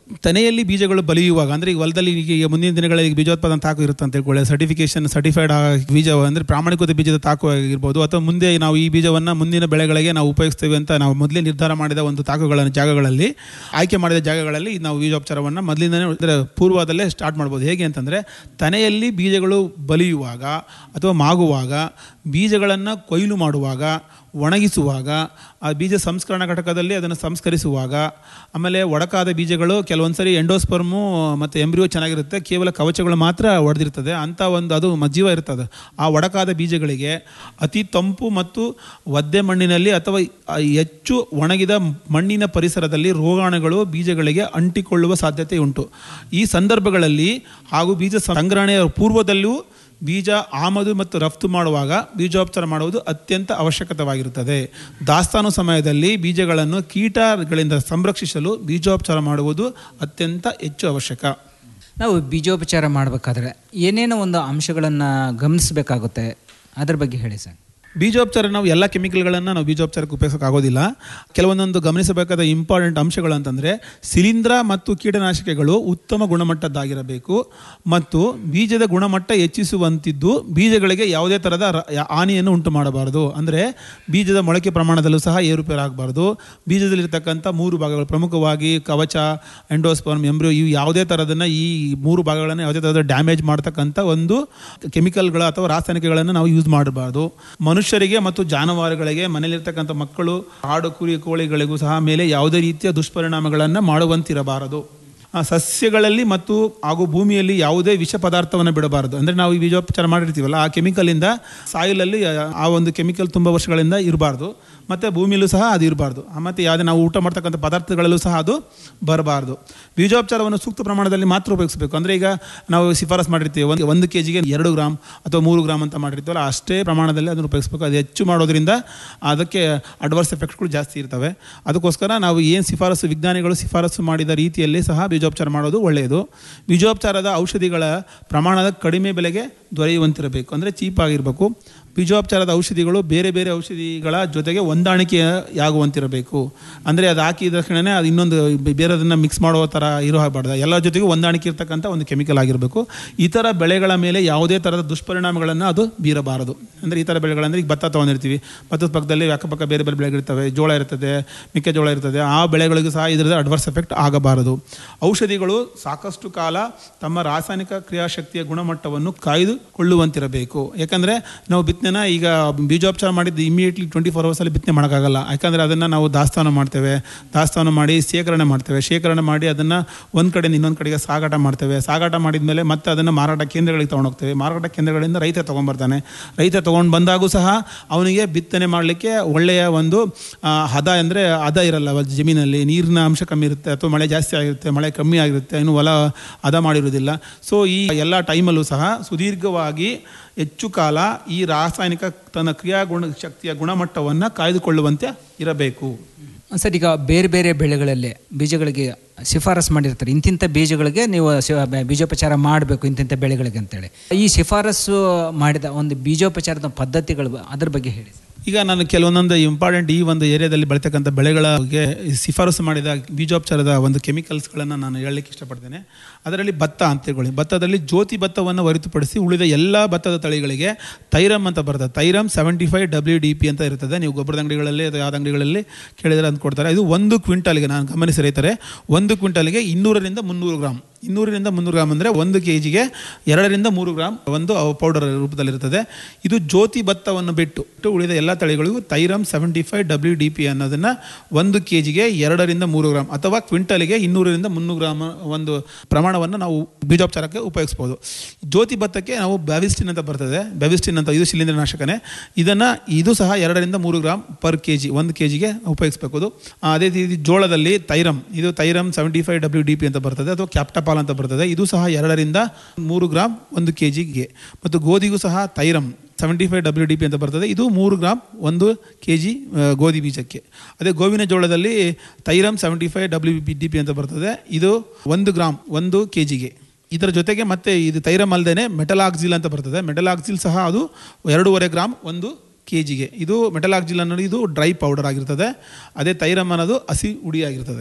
ತೆನೆಯಲ್ಲಿ ಬೀಜಗಳು ಬಲಿಯುವಾಗ ಅಂದರೆ ಈಗ ಹೊಲದಲ್ಲಿ ಈಗ ಈಗ ಮುಂದಿನ ದಿನಗಳಲ್ಲಿ ಈಗ ಬೀಜೋತ್ಪಾದನೆ ತಾಕು ಇರುತ್ತೆ ಅಂತ ತಿಳ್ಕೊಳ್ಳಿ ಸರ್ಟಿಫಿಕೇಶನ್ ಸರ್ಟಿಫೈಡ್ ಬೀಜ ಅಂದರೆ ಪ್ರಾಮಾಣಿಕತೆ ಬೀಜದ ತಾಕು ಆಗಿರ್ಬೋದು ಅಥವಾ ಮುಂದೆ ನಾವು ಈ ಬೀಜವನ್ನು ಮುಂದಿನ ಬೆಳೆಗಳಿಗೆ ನಾವು ಉಪಯೋಗಿಸ್ತೇವೆ ಅಂತ ನಾವು ಮೊದಲೇ ನಿರ್ಧಾರ ಮಾಡಿದ ಒಂದು ತಾಕುಗಳ ಜಾಗಗಳಲ್ಲಿ ಆಯ್ಕೆ ಮಾಡಿದ ಜಾಗಗಳಲ್ಲಿ ನಾವು ಬೀಜೋಪಚಾರವನ್ನು ಮೊದಲಿಂದನೇ ಅಂದರೆ ಪೂರ್ವದಲ್ಲೇ ಸ್ಟಾರ್ಟ್ ಮಾಡ್ಬೋದು ಹೇಗೆ ಅಂತಂದರೆ ತನೆಯಲ್ಲಿ ಬೀಜಗಳು ಬಲಿಯುವಾಗ ಅಥವಾ ಮಾಗುವಾಗ ಬೀಜಗಳನ್ನು ಕೊಯ್ಲು ಮಾಡುವಾಗ ಒಣಗಿಸುವಾಗ ಆ ಬೀಜ ಸಂಸ್ಕರಣಾ ಘಟಕದಲ್ಲಿ ಅದನ್ನು ಸಂಸ್ಕರಿಸುವಾಗ ಆಮೇಲೆ ಒಡಕಾದ ಬೀಜಗಳು ಕೆಲವೊಂದು ಸರಿ ಎಂಡೋಸ್ಪರ್ಮು ಮತ್ತು ಎಂಬ್ರಿಯೋ ಚೆನ್ನಾಗಿರುತ್ತೆ ಕೇವಲ ಕವಚಗಳು ಮಾತ್ರ ಒಡೆದಿರ್ತದೆ ಅಂಥ ಒಂದು ಅದು ಮಜ್ಜೀವ ಇರ್ತದೆ ಆ ಒಡಕಾದ ಬೀಜಗಳಿಗೆ ಅತಿ ತಂಪು ಮತ್ತು ಒದ್ದೆ ಮಣ್ಣಿನಲ್ಲಿ ಅಥವಾ ಆ ಹೆಚ್ಚು ಒಣಗಿದ ಮಣ್ಣಿನ ಪರಿಸರದಲ್ಲಿ ರೋಗಾಣುಗಳು ಬೀಜಗಳಿಗೆ ಅಂಟಿಕೊಳ್ಳುವ ಸಾಧ್ಯತೆ ಉಂಟು ಈ ಸಂದರ್ಭಗಳಲ್ಲಿ ಹಾಗೂ ಬೀಜ ಸಂಗ್ರಹಣೆಯ ಪೂರ್ವದಲ್ಲೂ ಬೀಜ ಆಮದು ಮತ್ತು ರಫ್ತು ಮಾಡುವಾಗ ಬೀಜೋಪಚಾರ ಮಾಡುವುದು ಅತ್ಯಂತ ಅವಶ್ಯಕವಾಗಿರುತ್ತದೆ ದಾಸ್ತಾನು ಸಮಯದಲ್ಲಿ ಬೀಜಗಳನ್ನು ಕೀಟಗಳಿಂದ ಸಂರಕ್ಷಿಸಲು ಬೀಜೋಪಚಾರ ಮಾಡುವುದು ಅತ್ಯಂತ ಹೆಚ್ಚು ಅವಶ್ಯಕ ನಾವು ಬೀಜೋಪಚಾರ ಮಾಡಬೇಕಾದ್ರೆ ಏನೇನೋ ಒಂದು ಅಂಶಗಳನ್ನು ಗಮನಿಸಬೇಕಾಗುತ್ತೆ ಅದ್ರ ಬಗ್ಗೆ ಹೇಳಿ ಸರ್ ಬೀಜೋಪಚಾರ ನಾವು ಎಲ್ಲ ಕೆಮಿಕಲ್ಗಳನ್ನು ನಾವು ಬೀಜೋಪಚಾರಕ್ಕೆ ಉಪಯೋಗಿಸೋಕ್ಕಾಗೋದಿಲ್ಲ ಕೆಲವೊಂದೊಂದು ಗಮನಿಸಬೇಕಾದ ಇಂಪಾರ್ಟೆಂಟ್ ಅಂಶಗಳು ಅಂತಂದರೆ ಶಿಲೀಂಧ್ರ ಮತ್ತು ಕೀಟನಾಶಕಗಳು ಉತ್ತಮ ಗುಣಮಟ್ಟದ್ದಾಗಿರಬೇಕು ಮತ್ತು ಬೀಜದ ಗುಣಮಟ್ಟ ಹೆಚ್ಚಿಸುವಂತಿದ್ದು ಬೀಜಗಳಿಗೆ ಯಾವುದೇ ಥರದ ರ- ಯಾ- ಹಾನಿಯನ್ನು ಉಂಟು ಮಾಡಬಾರದು ಅಂದರೆ ಬೀಜದ ಮೊಳಕೆ ಪ್ರಮಾಣದಲ್ಲೂ ಸಹ ಏರುಪೇರಾಗಬಾರ್ದು ಬೀಜದಲ್ಲಿರ್ತಕ್ಕಂಥ ಮೂರು ಭಾಗಗಳು ಪ್ರಮುಖವಾಗಿ ಕವಚ ಎಂಡೋಸ್ಪರ್ಮ್ ಎಂಬ್ರಿಯೋ ಇವು ಯಾವುದೇ ಥರದನ್ನು ಈ ಮೂರು ಭಾಗಗಳನ್ನು ಯಾವುದೇ ಥರದ ಡ್ಯಾಮೇಜ್ ಮಾಡ್ತಕ್ಕಂಥ ಒಂದು ಕೆಮಿಕಲ್ಗಳ ಅಥವಾ ರಾಸಾಯನಿಕಗಳನ್ನು ನಾವು ಯೂಸ್ ಮಾಡಬಾರ್ದು ಮನುಷ್ಯರಿಗೆ ಮತ್ತು ಜಾನುವಾರುಗಳಿಗೆ ಮನೆಯಲ್ಲಿರ್ತಕ್ಕಂಥ ಮಕ್ಕಳು ಆಡು ಕುರಿ ಕೋಳಿಗಳಿಗೂ ಸಹ ಮೇಲೆ ಯಾವುದೇ ರೀತಿಯ ದುಷ್ಪರಿಣಾಮಗಳನ್ನು ಮಾಡುವಂತಿರಬಾರದು ಆ ಸಸ್ಯಗಳಲ್ಲಿ ಮತ್ತು ಹಾಗೂ ಭೂಮಿಯಲ್ಲಿ ಯಾವುದೇ ವಿಷ ಪದಾರ್ಥವನ್ನು ಬಿಡಬಾರದು ಅಂದರೆ ನಾವು ಈ ಬೀಜೋಪಚಾರ ಮಾಡಿರ್ತೀವಲ್ಲ ಆ ಕೆಮಿಕಲಿಂದ ಸಾಯಿಲಲ್ಲಿ ಆ- ಆ ಒಂದು ಕೆಮಿಕಲ್ ತುಂಬ ವರ್ಷಗಳಿಂದ ಇರಬಾರ್ದು ಮತ್ತು ಭೂಮಿಯಲ್ಲೂ ಸಹ ಅದು ಇರಬಾರ್ದು ಮತ್ತು ಯಾವುದೇ ನಾವು ಊಟ ಮಾಡ್ತಕ್ಕಂಥ ಪದಾರ್ಥಗಳಲ್ಲೂ ಸಹ ಅದು ಬರಬಾರ್ದು ಬೀಜೋಪಚಾರವನ್ನು ಸೂಕ್ತ ಪ್ರಮಾಣದಲ್ಲಿ ಮಾತ್ರ ಉಪಯೋಗಿಸಬೇಕು ಅಂದರೆ ಈಗ ನಾವು ಶಿಫಾರಸ್ ಮಾಡಿರ್ತೀವಿ ಒಂದು ಒಂದು ಕೆ ಜಿಗೆ ಎರಡು ಗ್ರಾಮ್ ಅಥವಾ ಮೂರು ಗ್ರಾಮ್ ಅಂತ ಮಾಡಿರ್ತೀವಲ್ಲ ಅಷ್ಟೇ ಪ್ರಮಾಣದಲ್ಲಿ ಅದನ್ನು ಉಪಯೋಗಿಸಬೇಕು ಅದು ಹೆಚ್ಚು ಮಾಡೋದ್ರಿಂದ ಅದಕ್ಕೆ ಅಡ್ವರ್ಸ್ ಎಫೆಕ್ಟ್ಗಳು ಜಾಸ್ತಿ ಇರ್ತವೆ ಅದಕ್ಕೋಸ್ಕರ ನಾವು ಏನು ಶಿಫಾರಸು ವಿಜ್ಞಾನಿಗಳು ಶಿಫಾರಸು ಮಾಡಿದ ರೀತಿಯಲ್ಲಿ ಸಹ ಬೀಜೋಪಚಾರ ಮಾಡೋದು ಒಳ್ಳೆಯದು ಬೀಜೋಪಚಾರದ ಔಷಧಿಗಳ ಪ್ರಮಾಣದ ಕಡಿಮೆ ಬೆಲೆಗೆ ದೊರೆಯುವಂತಿರಬೇಕು ಅಂದರೆ ಚೀಪ್ ಆಗಿರಬೇಕು ಬೀಜೋಪಚಾರದ ಔಷಧಿಗಳು ಬೇರೆ ಬೇರೆ ಔಷಧಿಗಳ ಜೊತೆಗೆ ಹೊಂದಾಣಿಕೆಯಾಗುವಂತಿರಬೇಕು ಅಂದರೆ ಅದು ಹಾಕಿದ ತಕ್ಷಣವೇ ಅದು ಇನ್ನೊಂದು ಬೆ- ಬೇರೆದನ್ನು ಮಿಕ್ಸ್ ಮಾಡೋ ಥರ ಇರೋ ಹಾಗಬಾರ್ದು ಎಲ್ಲ ಜೊತೆಗೂ ಹೊಂದಾಣಿಕೆ ಇರ್ತಕ್ಕಂಥ ಒಂದು ಕೆಮಿಕಲ್ ಆಗಿರಬೇಕು ಇತರ ಬೆಳೆಗಳ ಮೇಲೆ ಯಾವುದೇ ಥರದ ದುಷ್ಪರಿಣಾಮಗಳನ್ನು ಅದು ಬೀರಬಾರದು ಅಂದರೆ ಈ ಥರ ಬೆಳೆಗಳಂದರೆ ಈಗ ಭತ್ತ ತೊಗೊಂಡಿರ್ತೀವಿ ಭತ್ತದ ಪಕ್ಕದಲ್ಲಿ ಅಕ್ಕಪಕ್ಕ ಬೇರೆ ಬೇರೆ ಬೆಳೆಗಳಿರ್ತವೆ ಜೋಳ ಇರ್ತದೆ ಮೆಕ್ಕೆಜೋಳ ಇರ್ತದೆ ಆ ಬೆಳೆಗಳಿಗೂ ಸಹ ಇದರದ ಅಡ್ವರ್ಸ್ ಎಫೆಕ್ಟ್ ಆಗಬಾರದು ಔಷಧಿಗಳು ಸಾಕಷ್ಟು ಕಾಲ ತಮ್ಮ ರಾಸಾಯನಿಕ ಕ್ರಿಯಾಶಕ್ತಿಯ ಗುಣಮಟ್ಟವನ್ನು ಕಾಯ್ದುಕೊಳ್ಳುವಂತಿರಬೇಕು ಯಾಕಂದರೆ ನಾವು ಬಿತ್ತನೆನ ಈಗ ಬೀಜೋಪಚಾರ ಮಾಡಿದ್ದು ಇಮಿಡಿಯೇಟ್ಲಿ ಟ್ವೆಂಟಿ ಫೋರ್ ಅವರ್ಸಲ್ಲಿ ಬಿತ್ತನೆ ಮಾಡೋಕ್ಕಾಗಲ್ಲ ಯಾಕಂದರೆ ಅದನ್ನು ನಾವು ದಾಸ್ತಾನು ಮಾಡ್ತೇವೆ ದಾಸ್ತಾನು ಮಾಡಿ ಶೇಖರಣೆ ಮಾಡ್ತೇವೆ ಶೇಖರಣೆ ಮಾಡಿ ಅದನ್ನು ಒಂದು ಕಡೆಯಿಂದ ಇನ್ನೊಂದು ಕಡೆಗೆ ಸಾಗಾಟ ಮಾಡ್ತೇವೆ ಸಾಗಾಟ ಮಾಡಿದ ಮೇಲೆ ಮತ್ತೆ ಅದನ್ನು ಮಾರಾಟ ಕೇಂದ್ರಗಳಿಗೆ ತೊಗೊಂಡೋಗ್ತೇವೆ ಮಾರಾಟ ಕೇಂದ್ರಗಳಿಂದ ರೈತ ತೊಗೊಂಡ್ಬರ್ತಾನೆ ರೈತ ತೊಗೊಂಡು ಬಂದಾಗೂ ಸಹ ಅವನಿಗೆ ಬಿತ್ತನೆ ಮಾಡಲಿಕ್ಕೆ ಒಳ್ಳೆಯ ಒಂದು ಆ, ಹದ ಅಂದರೆ ಹದ ಇರಲ್ಲ ಅವತ್ತು ಜಮೀನಲ್ಲಿ ನೀರಿನ ಅಂಶ ಕಮ್ಮಿ ಇರುತ್ತೆ ಅಥವಾ ಮಳೆ ಜಾಸ್ತಿ ಆಗಿರುತ್ತೆ ಮಳೆ ಕಮ್ಮಿ ಆಗಿರುತ್ತೆ ಇನ್ನು ಹೊಲ ಹದ ಮಾಡಿರೋದಿಲ್ಲ ಸೊ ಈ ಎಲ್ಲ ಟೈಮಲ್ಲೂ ಸಹ ಸುದೀರ್ಘವಾಗಿ ಹೆಚ್ಚು ಕಾಲ ಈ ರಾಸಾಯನಿಕ ತನ್ನ ಕ್ರಿಯಾ ಗುಣ ಶಕ್ತಿಯ ಗುಣಮಟ್ಟವನ್ನು ಕಾಯ್ದುಕೊಳ್ಳುವಂತೆ ಇರಬೇಕು ಸರ್ ಈಗ ಬೇರೆ ಬೇರೆ ಬೆಳೆಗಳಲ್ಲಿ ಬೀಜಗಳಿಗೆ ಶಿಫಾರಸ್ ಮಾಡಿರ್ತಾರೆ ಇಂತಿಂಥ ಬೀಜಗಳಿಗೆ ನೀವು ಶಿ- ಬ- ಬೀಜೋಪಚಾರ ಮಾಡಬೇಕು ಇಂತಿಂಥ ಬೆಳೆಗಳಿಗೆ ಅಂತೇಳಿ ಈ ಶಿಫಾರಸು ಮಾಡಿದ ಒಂದು ಬೀಜೋಪಚಾರದ ಪದ್ಧತಿಗಳು ಅದ್ರ ಬಗ್ಗೆ ಹೇಳಿ ಸರ್. ಈಗ ನಾನು ಕೆಲವೊಂದೊಂದು ಇಂಪಾರ್ಟೆಂಟ್ ಈ ಒಂದು ಏರಿಯಾದಲ್ಲಿ ಬೆಳೀತಕ್ಕಂಥ ಬೆಳೆಗಳಿಗೆ ಶಿಫಾರಸು ಮಾಡಿದ ಬೀಜೋಪಚಾರದ ಒಂದು ಕೆಮಿಕಲ್ಸ್ಗಳನ್ನು ನಾನು ಹೇಳಲಿಕ್ಕೆ ಇಷ್ಟಪಡ್ತೇನೆ ಅದರಲ್ಲಿ ಭತ್ತ ಅಂತ ತಿಳ್ಕೊಳ್ಳಿ ಭತ್ತದಲ್ಲಿ ಜ್ಯೋತಿ ಭತ್ತವನ್ನು ಹೊರತುಪಡಿಸಿ ಉಳಿದ ಎಲ್ಲ ಭತ್ತದ ತಳಿಗಳಿಗೆ ತೈರಮ್ ಅಂತ ಬರ್ತದೆ thiram seventy five W D P ಅಂತ ಇರ್ತದೆ ನೀವು ಗೊಬ್ಬರದ ಅಂಗಡಿಗಳಲ್ಲಿ ಅಥವಾ ಯಾವ್ದು ಅಂಗಡಿಗಳಲ್ಲಿ ಕೇಳಿದರೆ ಅಂತ ಕೊಡ್ತಾರೆ ಇದು ಒಂದು ಕ್ವಿಂಟಲ್ಗೆ ನಾನು ಗಮನಿಸಿ ರೈತರೆ ಒಂದು ಕ್ವಿಂಟಲ್ಗೆ ಇನ್ನೂರರಿಂದ ಮುನ್ನೂರು ಗ್ರಾಮ್ ಇನ್ನೂರರಿಂದ ಮುನ್ನೂರು ಗ್ರಾಮ್ ಅಂದರೆ ಒಂದು ಕೆ ಜಿಗೆ ಎರಡರಿಂದ ಮೂರು ಗ್ರಾಮ್ ಒಂದು ಪೌಡರ್ ರೂಪದಲ್ಲಿರ್ತದೆ ಇದು ಜ್ಯೋತಿ ಭತ್ತವನ್ನು ಬಿಟ್ಟು ಉಳಿದ ಎಲ್ಲ ತಳಿಗಳಿಗೂ thiram seventy five W D P ಅನ್ನೋದನ್ನು ಒಂದು ಕೆ ಜಿಗೆ ಎರಡರಿಂದ ಮೂರು ಗ್ರಾಮ್ ಅಥವಾ ಕ್ವಿಂಟಲ್ಗೆ ಇನ್ನೂರರಿಂದ ಮುನ್ನೂರು ಗ್ರಾಮ್ ಒಂದು ಪ್ರಮಾಣವನ್ನು ನಾವು ಬೀಜೋಪಚಾರಕ್ಕೆ ಉಪಯೋಗಿಸ್ಬೋದು ಜ್ಯೋತಿ ಭತ್ತಕ್ಕೆ ನಾವು ಬ್ಯಾವಿಸ್ಟಿನ್ ಅಂತ ಬರ್ತದೆ ಬ್ಯಾವಿಸ್ಟಿನ್ ಅಂತ ಇದು ಶಿಲೀಂಧ್ರನಾಶಕನೇ ಇದನ್ನು ಇದು ಸಹ ಎರಡರಿಂದ ಮೂರು ಗ್ರಾಮ್ ಪರ್ ಕೆ ಜಿ ಒಂದು ಕೆ ಜಿಗೆ ಉಪಯೋಗಿಸ್ಬೇಕು ಅದು. ಆ, ಅದೇ ರೀತಿ ಜೋಳದಲ್ಲಿ ತೈರಮ್ ಇದು thiram seventy five W D P ಅಂತ ಬರ್ತದೆ ಅಥವಾ ಕ್ಯಾಪ್ಟಪಾಲ್ ಅಂತ ಬರ್ತದೆ ಇದು ಸಹ ಎರಡರಿಂದ ಮೂರು ಗ್ರಾಮ್ ಒಂದು ಕೆ ಜಿಗೆ ಮತ್ತು ಗೋಧಿಗೂ ಸಹ thiram seventy five W D P ಅಂತ ಬರ್ತದೆ ಇದು ಮೂರು ಗ್ರಾಮ್ ಒಂದು ಕೆ ಜಿ ಗೋಧಿ ಬೀಜಕ್ಕೆ ಅದೇ ಗೋವಿನ ಜೋಳದಲ್ಲಿ thiram seventy five W P D P ಅಂತ ಬರ್ತದೆ ಇದು ಒಂದು ಗ್ರಾಮ್ ಒಂದು ಕೆ ಜಿಗೆ ಇದರ ಜೊತೆಗೆ ಮತ್ತೆ ಇದು ತೈರಮ್ ಅಲ್ಲದೆ ಮೆಟಲಾಕ್ಸಿಲ್ ಅಂತ ಬರ್ತದೆ ಮೆಟಲಾಕ್ಸಿಲ್ ಸಹ ಅದು ಎರಡೂವರೆ ಗ್ರಾಮ್ ಒಂದು ಕೆ ಜಿಗೆ ಇದು ಮೆಟಲಾಕ್ಸಿಲ್ ಅನ್ನೋದು ಇದು ಡ್ರೈ ಪೌಡರ್ ಆಗಿರ್ತದೆ ಅದೇ ತೈರಮ್ ಅನ್ನೋದು ಹಸಿ ಹುಡಿ ಆಗಿರ್ತದೆ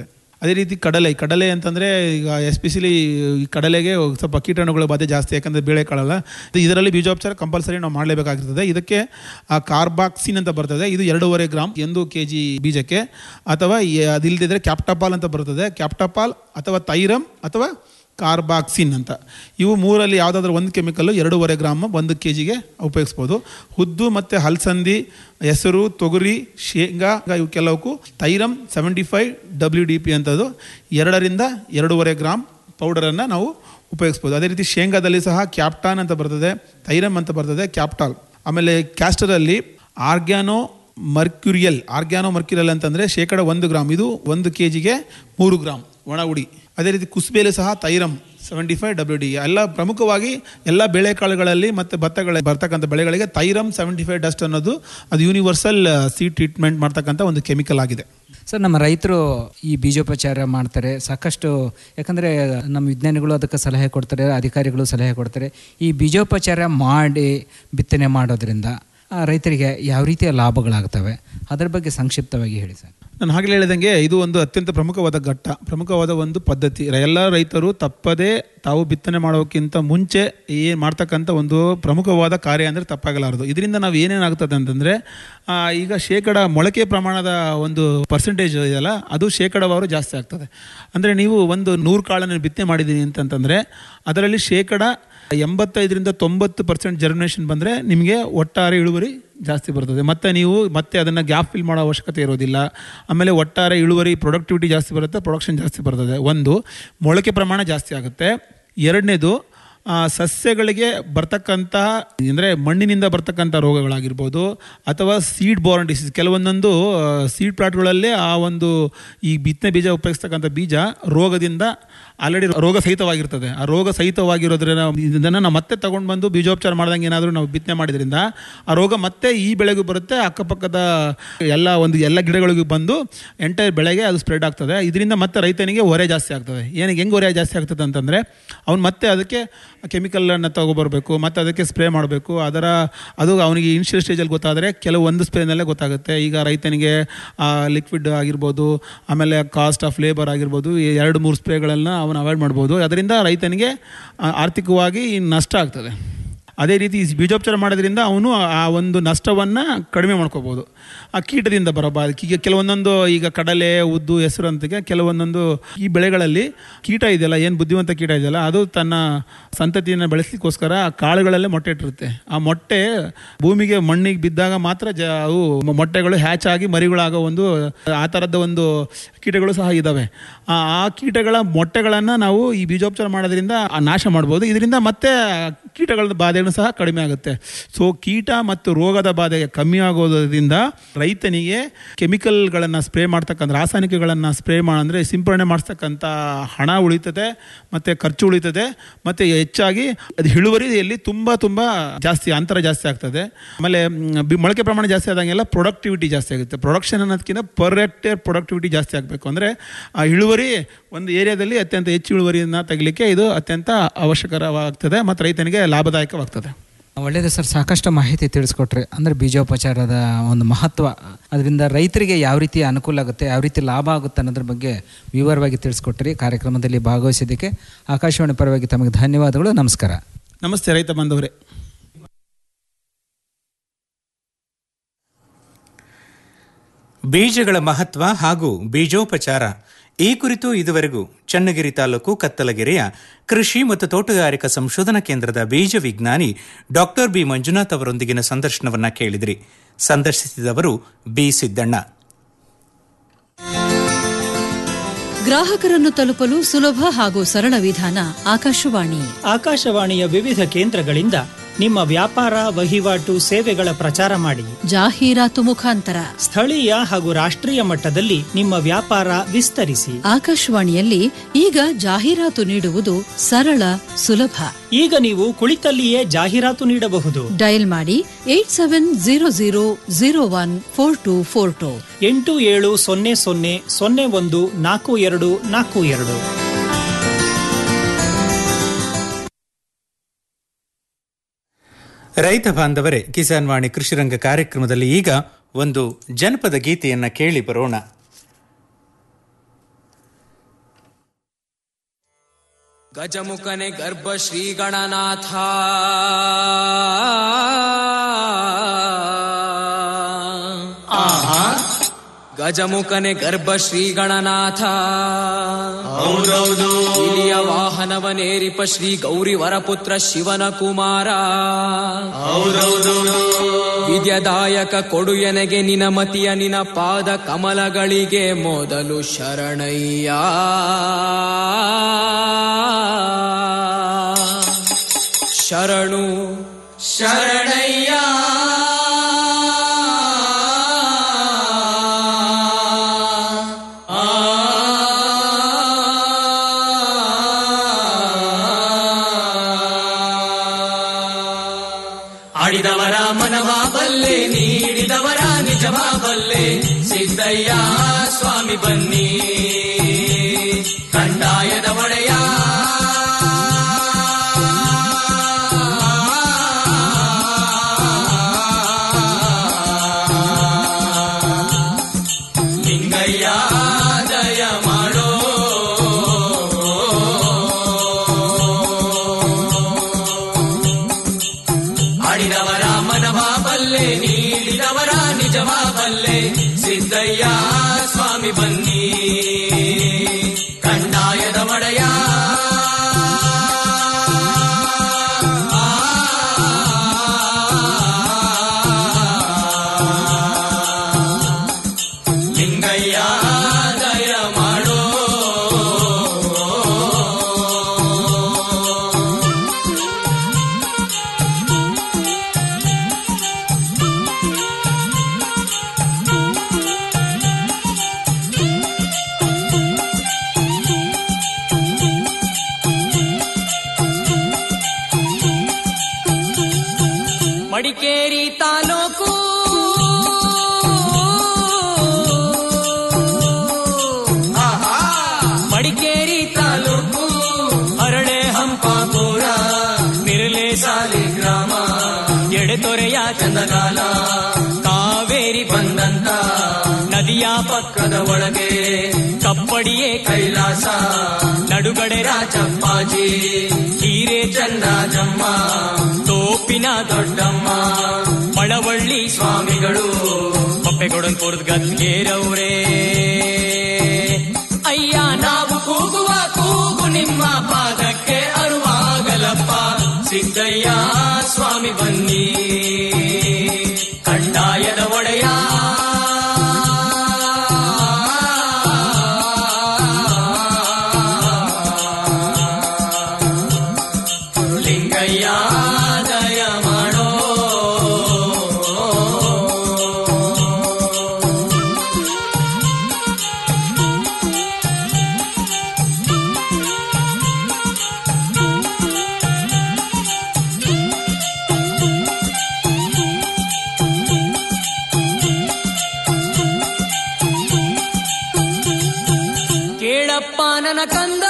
ಅದೇ ರೀತಿ ಕಡಲೆ ಕಡಲೆ ಅಂತಂದರೆ ಈಗ ಎಸ್ಪೆಷಲಿ ಈ ಕಡಲೆಗೆ ಸ್ವಲ್ಪ ಕೀಟಾಣುಗಳ ಬಾಧೆ ಜಾಸ್ತಿ ಯಾಕಂದರೆ ಬೇಳೆಕಾಳಲ್ಲ ಇದರಲ್ಲಿ ಬೀಜೋಪಚಾರ ಕಂಪಲ್ಸರಿ ನಾವು ಮಾಡಲೇಬೇಕಾಗಿರ್ತದೆ ಇದಕ್ಕೆ ಆ ಕಾರ್ಬಾಕ್ಸಿನ್ ಅಂತ ಬರ್ತದೆ ಇದು ಎರಡೂವರೆ ಗ್ರಾಮ್ ಒಂದು ಕೆ ಜಿ ಬೀಜಕ್ಕೆ ಅಥವಾ ಈ- ಅದಿಲ್ಲದಿದ್ದರೆ ಕ್ಯಾಪ್ಟಪಾಲ್ ಅಂತ ಬರ್ತದೆ ಕ್ಯಾಪ್ಟಪಾಲ್ ಅಥವಾ ತೈರಮ್ ಅಥವಾ ಕಾರ್ಬಾಕ್ಸಿನ್ ಅಂತ ಇವು ಮೂರಲ್ಲಿ ಯಾವುದಾದ್ರೂ ಒಂದು ಕೆಮಿಕಲ್ಲು ಎರಡೂವರೆ ಗ್ರಾಮ್ ಒಂದು ಕೆ ಜಿಗೆ ಉಪಯೋಗಿಸ್ಬೋದು ಉದ್ದು ಮತ್ತು ಹಲಸಂದಿ ಹೆಸರು ತೊಗರಿ ಶೇಂಗಾ ಇವಕ್ಕೆಲ್ಲವಕ್ಕೂ thiram seventy five W D P ಅಂತದ್ದು ಎರಡರಿಂದ ಎರಡೂವರೆ ಗ್ರಾಮ್ ಪೌಡರನ್ನು ನಾವು ಉಪಯೋಗಿಸ್ಬೋದು ಅದೇ ರೀತಿ ಶೇಂಗಾದಲ್ಲಿ ಸಹ ಕ್ಯಾಪ್ಟಾನ್ ಅಂತ ಬರ್ತದೆ ತೈರಮ್ ಅಂತ ಬರ್ತದೆ ಕ್ಯಾಪ್ಟಾಲ್ ಆಮೇಲೆ ಕ್ಯಾಸ್ಟರಲ್ಲಿ ಆರ್ಗ್ಯಾನೋ ಮರ್ಕ್ಯುರಿಯಲ್ ಆರ್ಗ್ಯಾನೋ ಮರ್ಕ್ಯುರಿಯಲ್ ಅಂತಂದರೆ ಶೇಕಡ ಒಂದು ಗ್ರಾಮ್ ಇದು ಒಂದು ಕೆ ಜಿಗೆ ಮೂರು ಗ್ರಾಮ್ ಒಣ ಉಡಿ ಅದೇ ರೀತಿ ಕುಸ್ಬೇಲೆ ಸಹ thiram seventy five W D ಎಲ್ಲ ಪ್ರಮುಖವಾಗಿ ಎಲ್ಲ ಬೇಳೆಕಾಳುಗಳಲ್ಲಿ ಮತ್ತು ಭತ್ತಗಳ ಬರ್ತಕ್ಕಂಥ ಬೆಳೆಗಳಿಗೆ ತೈರಮ್ ಸೆವೆಂಟಿ ಫೈವ್ ಡಸ್ಟ್ ಅನ್ನೋದು ಅದು ಯೂನಿವರ್ಸಲ್ ಸೀಡ್ ಟ್ರೀಟ್ಮೆಂಟ್ ಮಾಡ್ತಕ್ಕಂಥ ಒಂದು ಕೆಮಿಕಲ್ ಆಗಿದೆ ಸರ್ ನಮ್ಮ ರೈತರು ಈ ಬೀಜೋಪಚಾರ ಮಾಡ್ತಾರೆ ಸಾಕಷ್ಟು ಯಾಕಂದರೆ ನಮ್ಮ ವಿಜ್ಞಾನಿಗಳು ಅದಕ್ಕೆ ಸಲಹೆ ಕೊಡ್ತಾರೆ ಅಧಿಕಾರಿಗಳು ಸಲಹೆ ಕೊಡ್ತಾರೆ ಈ ಬೀಜೋಪಚಾರ ಮಾಡಿ ಬಿತ್ತನೆ ಮಾಡೋದ್ರಿಂದ ಆ, ರೈತರಿಗೆ ಯಾವ ರೀತಿಯ ಲಾಭಗಳಾಗ್ತವೆ ಅದರ ಬಗ್ಗೆ ಸಂಕ್ಷಿಪ್ತವಾಗಿ ಹೇಳಿ ಸರ್ ನಾನು ಆಗಲೇ ಹೇಳಿದಂಗೆ ಇದು ಒಂದು ಅತ್ಯಂತ ಪ್ರಮುಖವಾದ ಘಟ್ಟ ಪ್ರಮುಖವಾದ ಒಂದು ಪದ್ಧತಿ ಎಲ್ಲ ರೈತರು ತಪ್ಪದೇ ತಾವು ಬಿತ್ತನೆ ಮಾಡೋಕ್ಕಿಂತ ಮುಂಚೆ ಏನು ಮಾಡ್ತಕ್ಕಂಥ ಒಂದು ಪ್ರಮುಖವಾದ ಕಾರ್ಯ ಅಂದರೆ ತಪ್ಪಾಗಲಾರದು ಇದರಿಂದ ನಾವು ಏನೇನಾಗ್ತದೆ ಅಂತಂದರೆ ಈಗ ಶೇಕಡ ಮೊಳಕೆ ಪ್ರಮಾಣದ ಒಂದು ಪರ್ಸೆಂಟೇಜ್ ಇದೆಯಲ್ಲ ಅದು ಶೇಕಡವಾರು ಜಾಸ್ತಿ ಆಗ್ತದೆ ಅಂದರೆ ನೀವು ಒಂದು ನೂರು ಕಾಳನ್ನು ಬಿತ್ತನೆ ಮಾಡಿದ್ದೀನಿ ಅಂತಂತಂದರೆ ಅದರಲ್ಲಿ ಶೇಕಡ ಎಂಬತ್ತೈದರಿಂದ ತೊಂಬತ್ತು ಪರ್ಸೆಂಟ್ ಜರ್ಮಿನೇಷನ್ ಬಂದರೆ ನಿಮಗೆ ಒಟ್ಟಾರೆ ಇಳುವರಿ ಜಾಸ್ತಿ ಬರ್ತದೆ ಮತ್ತು ನೀವು ಮತ್ತೆ ಅದನ್ನು ಗ್ಯಾಪ್ ಫಿಲ್ ಮಾಡೋ ಅವಶ್ಯಕತೆ ಇರೋದಿಲ್ಲ ಆಮೇಲೆ ಒಟ್ಟಾರೆ ಇಳುವರಿ ಪ್ರೊಡಕ್ಟಿವಿಟಿ ಜಾಸ್ತಿ ಬರುತ್ತೆ ಪ್ರೊಡಕ್ಷನ್ ಜಾಸ್ತಿ ಬರ್ತದೆ ಒಂದು ಮೊಳಕೆ ಪ್ರಮಾಣ ಜಾಸ್ತಿ ಆಗುತ್ತೆ ಎರಡನೇದು ಆ, ಸಸ್ಯಗಳಿಗೆ ಬರ್ತಕ್ಕಂತಹ ಅಂದರೆ ಮಣ್ಣಿನಿಂದ ಬರ್ತಕ್ಕಂಥ ರೋಗಗಳಾಗಿರ್ಬೋದು ಅಥವಾ ಸೀಡ್ ಬೋರ್ನ್ ಡಿಸೀಸ್ ಕೆಲವೊಂದೊಂದು ಸೀಡ್ ಪ್ಲಾಟ್ಗಳಲ್ಲೇ ಆ ಒಂದು ಈ ಬಿತ್ತನೆ ಬೀಜ ಉಪಯೋಗಿಸ್ತಕ್ಕಂಥ ಬೀಜ ರೋಗದಿಂದ ಆಲ್ರೆಡಿ ರೋಗ ಸಹಿತವಾಗಿರ್ತದೆ ಆ ರೋಗ ಸಹಿತವಾಗಿರೋದ್ರಿಂದ ಇದನ್ನು ನಾವು ಮತ್ತೆ ತಗೊಂಡು ಬಂದು ಬೀಜೋಪಚಾರ ಮಾಡ್ದಂಗೆ ಏನಾದರೂ ನಾವು ಬಿತ್ತನೆ ಮಾಡಿದ್ರಿಂದ ಆ ರೋಗ ಮತ್ತೆ ಈ ಬೆಳೆಗೂ ಬರುತ್ತೆ ಅಕ್ಕಪಕ್ಕದ ಎಲ್ಲ ಒಂದು ಎಲ್ಲ ಗಿಡಗಳಿಗೂ ಬಂದು ಎಂಟೈರ್ ಬೆಳೆಗೆ ಅದು ಸ್ಪ್ರೆಡ್ ಆಗ್ತದೆ ಇದರಿಂದ ಮತ್ತೆ ರೈತನಿಗೆ ಹೊರೆ ಜಾಸ್ತಿ ಆಗ್ತದೆ ಏನಿಗೆ ಹೆಂಗೆ ಹೊರೆ ಜಾಸ್ತಿ ಆಗ್ತದೆ ಅಂತಂದರೆ ಅವ್ನು ಮತ್ತೆ ಅದಕ್ಕೆ ಕೆಮಿಕಲನ್ನು ತಗೊಬರ್ಬೇಕು ಮತ್ತು ಅದಕ್ಕೆ ಸ್ಪ್ರೇ ಮಾಡಬೇಕು ಅದರ ಅದು ಅವನಿಗೆ ಇನಿಷಿಯಲ್ ಸ್ಟೇಜಲ್ಲಿ ಗೊತ್ತಾದರೆ ಕೆಲವು ಒಂದು ಸ್ಪ್ರೇನಲ್ಲೇ ಗೊತ್ತಾಗುತ್ತೆ ಈಗ ರೈತನಿಗೆ ಲಿಕ್ವಿಡ್ ಆಗಿರ್ಬೋದು ಆಮೇಲೆ ಕಾಸ್ಟ್ ಆಫ್ ಲೇಬರ್ ಆಗಿರ್ಬೋದು ಈ ಎರಡು ಮೂರು ಸ್ಪ್ರೇಗಳನ್ನು ಅವನು ಅವಾಯ್ಡ್ ಮಾಡ್ಬೋದು ಅದರಿಂದ ರೈತನಿಗೆ ಆ, ಆರ್ಥಿಕವಾಗಿ ನಷ್ಟ ಆಗ್ತದೆ ಅದೇ ರೀತಿ ಈ ಬೀಜೋಪಚಾರ ಮಾಡೋದ್ರಿಂದ ಅವನು ಆ ಒಂದು ನಷ್ಟವನ್ನು ಕಡಿಮೆ ಮಾಡ್ಕೋಬೋದು ಆ ಕೀಟದಿಂದ ಬರಬಾರ್ದು ಈಗ ಕೆಲವೊಂದೊಂದು ಈಗ ಕಡಲೆ ಉದ್ದು ಹೆಸರು ಅಂತಿಗೆ ಕೆಲವೊಂದೊಂದು ಈ ಬೆಳೆಗಳಲ್ಲಿ ಕೀಟ ಇದೆಯಲ್ಲ ಏನು ಬುದ್ಧಿವಂತ ಕೀಟ ಇದೆಯಲ್ಲ ಅದು ತನ್ನ ಸಂತತಿಯನ್ನು ಬೆಳೆಸಲಿಕ್ಕೋಸ್ಕರ ಆ ಕಾಳುಗಳಲ್ಲೇ ಮೊಟ್ಟೆ ಇಟ್ಟಿರುತ್ತೆ ಆ ಮೊಟ್ಟೆ ಭೂಮಿಗೆ ಮಣ್ಣಿಗೆ ಬಿದ್ದಾಗ ಮಾತ್ರ ಜ ಅವು ಮ- ಮೊಟ್ಟೆಗಳು ಹ್ಯಾಚ್ ಆಗಿ ಮರಿಗಳಾಗೋ ಒಂದು ಆ ಥರದ ಒಂದು ಕೀಟಗಳು ಸಹ ಇದ್ದಾವೆ ಆ ಆ ಕೀಟಗಳ ಮೊಟ್ಟೆಗಳನ್ನು ನಾವು ಈ ಬೀಜೋಪಚಾರ ಮಾಡೋದ್ರಿಂದ ಆ ನಾಶ ಮಾಡ್ಬೋದು ಇದರಿಂದ ಮತ್ತೆ ಕೀಟಗಳ ಬಾಧೆಗಳು ಸಹ ಕಡಿಮೆ ಆಗುತ್ತೆ ಸೊ ಕೀಟ ಮತ್ತು ರೋಗದ ಬಾಧೆ ಕಮ್ಮಿ ಆಗೋದ್ರಿಂದ ರೈತನಿಗೆ ಕೆಮಿಕಲ್ಗಳನ್ನು ಸ್ಪ್ರೇ ಮಾಡ್ತಕ್ಕಂಥ ರಾಸಾಯನಿಕಗಳನ್ನು ಸ್ಪ್ರೇ ಮಾಡಂದರೆ ಸಿಂಪರಣೆ ಮಾಡಿಸ್ತಕ್ಕಂಥ ಹಣ ಉಳಿತದೆ ಮತ್ತು ಖರ್ಚು ಉಳಿತದೆ ಮತ್ತು ಹೆಚ್ಚಾಗಿ ಅದು ಇಳುವರಿಯಲ್ಲಿ ತುಂಬ ತುಂಬ ಜಾಸ್ತಿ ಅಂತರ ಜಾಸ್ತಿ ಆಗ್ತದೆ ಆಮೇಲೆ ಮ್, ಬಿ- ಮೊಳಕೆ ಪ್ರಮಾಣ ಜಾಸ್ತಿ ಆದಂಗೆಲ್ಲ ಪ್ರೊಡಕ್ಟಿವಿಟಿ ಜಾಸ್ತಿ ಆಗುತ್ತೆ ಪ್ರೊಡಕ್ಷನ್ ಅನ್ನೋದಕ್ಕಿಂತ ಪರ್ ಹೆಕ್ಟೇರ್ ಪ್ರೊಡಕ್ಟಿವಿಟಿ ಜಾಸ್ತಿ ಆಗಬೇಕು ಅಂದರೆ ಆ ಇಳುವರಿ ಒಂದು ಏರಿಯಾದಲ್ಲಿ ಅತ್ಯಂತ ಹೆಚ್ಚು ಇಳುವರಿಯನ್ನು ತೆಗಿಲಿಕ್ಕೆ ಇದು ಅತ್ಯಂತ ಅವಶ್ಯಕರವಾಗ್ತದೆ ಮತ್ತು ರೈತನಿಗೆ ಲಾಭದಾಯಕವಾಗ್ತದೆ ಒಳ್ಳೆಯದು ಸರ್ ಸಾಕಷ್ಟು ಮಾಹಿತಿ ತಿಳಿಸ್ಕೊಟ್ರಿ ಅಂದರೆ ಬೀಜೋಪಚಾರದ ಒಂದು ಮಹತ್ವ ಅದರಿಂದ ರೈತರಿಗೆ ಯಾವ ರೀತಿ ಅನುಕೂಲ ಆಗುತ್ತೆ ಯಾವ ರೀತಿ ಲಾಭ ಆಗುತ್ತೆ ಅನ್ನೋದ್ರ ಬಗ್ಗೆ ವಿವರವಾಗಿ ತಿಳಿಸ್ಕೊಟ್ರಿ ಕಾರ್ಯಕ್ರಮದಲ್ಲಿ ಭಾಗವಹಿಸಿದ್ದಕ್ಕೆ ಆಕಾಶವಾಣಿ ಪರವಾಗಿ ತಮಗೆ ಧನ್ಯವಾದಗಳು ನಮಸ್ಕಾರ ನಮಸ್ತೆ ರೈತ ಬಾಂಧವರೇ ಬೀಜಗಳ ಮಹತ್ವ ಹಾಗೂ ಬೀಜೋಪಚಾರ ಈ ಕುರಿತು ಇದುವರೆಗೂ ಚನ್ನಗಿರಿ ತಾಲೂಕು ಕತ್ತಲಗೆರೆಯ ಕೃಷಿ ಮತ್ತು ತೋಟಗಾರಿಕಾ ಸಂಶೋಧನಾ ಕೇಂದ್ರದ ಬೀಜ ವಿಜ್ಞಾನಿ ಡಾಕ್ಟರ್ ಬಿ ಮಂಜುನಾಥ್ ಅವರೊಂದಿಗಿನ ಸಂದರ್ಶನವನ್ನ ಕೇಳಿದ್ರಿ ಸಂದರ್ಶಿಸಿದವರು ಬಿ ಸಿದ್ದಣ್ಣ ಗ್ರಾಹಕರನ್ನು ತಲುಪಲು ಸುಲಭ ಹಾಗೂ ಸರಳ ವಿಧಾನ ಆಕಾಶವಾಣಿ ಆಕಾಶವಾಣಿಯ ವಿವಿಧ ಕೇಂದ್ರಗಳಿಂದ ನಿಮ್ಮ ವ್ಯಾಪಾರ ವಹಿವಾಟು ಸೇವೆಗಳ ಪ್ರಚಾರ ಮಾಡಿ ಜಾಹೀರಾತು ಮುಖಾಂತರ ಸ್ಥಳೀಯ ಹಾಗೂ ರಾಷ್ಟ್ರೀಯ ಮಟ್ಟದಲ್ಲಿ ನಿಮ್ಮ ವ್ಯಾಪಾರ ವಿಸ್ತರಿಸಿ ಆಕಾಶವಾಣಿಯಲ್ಲಿ ಈಗ ಜಾಹೀರಾತು ನೀಡುವುದು ಸರಳ ಸುಲಭ ಈಗ ನೀವು ಕುಳಿತಲ್ಲಿಯೇ ಜಾಹೀರಾತು ನೀಡಬಹುದು ಡಯಲ್ ಮಾಡಿ eight seven zero zero zero one four two four two ಎಂಟು ಏಳು ಸೊನ್ನೆ ಸೊನ್ನೆ ಸೊನ್ನೆ ಒಂದು ನಾಲ್ಕು ಎರಡು ನಾಲ್ಕು ಎರಡು ರೈತ ಬಾಂಧವರೇ ಕಿಸಾನ್ ವಾಣಿ ಕೃಷಿರಂಗ ಕಾರ್ಯಕ್ರಮದಲ್ಲಿ ಈಗ ಒಂದು ಜನಪದ ಗೀತೆಯನ್ನ ಕೇಳಿ ಬರೋಣ ಗಜಮುಖನೆ ಗರ್ಭ ಶ್ರೀ ಗಣನಾಥ ಗಜಮುಖನೆ ಗರ್ಭ ಶ್ರೀ ಗಣನಾಥ ಹೌದೌದು. ಇಲಿಯ ವಾಹನವನೇರಿಪ ಶ್ರೀ ಗೌರಿ ವರಪುತ್ರ ಶಿವನ ಕುಮಾರ ಹೌದೌದು. ವಿದ್ಯದಾಯಕ ಕೊಡು ಎನಗೆ ನಿನ ಮತಿಯ ನಿನ ಪಾದ ಕಮಲಗಳಿಗೆ ಮೊದಲು ಶರಣಯ್ಯ ಶರಣು ಶರಣಯ್ಯ ಆಡಿದವರ ಮನವ ಬಲ್ಲೆ ನೀಡಿದವರ ನಿಜವ ಬಲ್ಲೆ ಸಿದ್ದಯ್ಯ ಸ್ವಾಮಿ ಬನ್ನಿ ಕಂದಾಯದ ಒಡೆಯ ಲಿಂಗಯ್ಯ ದಯ ಮಾಡೋ ಆಡಿದವರ ಮನವ ಬಲ್ಲೆ ನೀಡಿದವರ ನಿಜವ ಬಲ್ಲೆ ಸಿದ್ದಯ್ಯ ಸ್ವಾಮಿ ಬನ್ನಿ ಕಂದಾಯದ ಒಡೆಯ ಲಿಂಗಯ್ಯ ದಯ ಮಾಡೋ ಮಡಿಕೇರಿ ತಾಲೂಕು ಆಹಾ. ಮಡಿಕೇರಿ ತಾಲೂಕು ಹರಳೆ ಹಂಪಾಪುರ ಮಿರಲೆ ಸಾಲಿ ಗ್ರಾಮ ಎಡೆತೊರೆಯ ಚಂದಗಾಲ ಕಾವೇರಿ ಬಂದಂತ ನದಿಯ ಪಕ್ಕದ ಒಳಗೆ ಕಪ್ಪಡಿಯೇ ಕೈಲಾಸ ನಡುಗಡೆ ರಾಜಪ್ಪಾಜಿ ಹೀರೆ ಚನ್ನಜಮ್ಮ ತೋಪಿನ ದೊಡ್ಡಮ್ಮ ಮಳವಳ್ಳಿ ಸ್ವಾಮಿಗಳು ಪಪ್ಪೆಗೊಡನ್ಪುರದ ಗದ್ಗೇರವ್ರೇ ಅಯ್ಯ ನಾವು ಕೂಗುವ ಕೂಗು ನಿಮ್ಮ ಪಾದಕ್ಕೆ ಅರುವಾಗಲಪ್ಪ ಸಿದ್ದಯ್ಯ ಸ್ವಾಮಿ ಬನ್ನಿ ಕಂದಾಯದ ಒಡೆಯ ಲಿಂಗಯ್ಯ ದಯ ಮಾಡೋ ಕೇಳಪ್ಪ ನನ್ನ ಕಂದ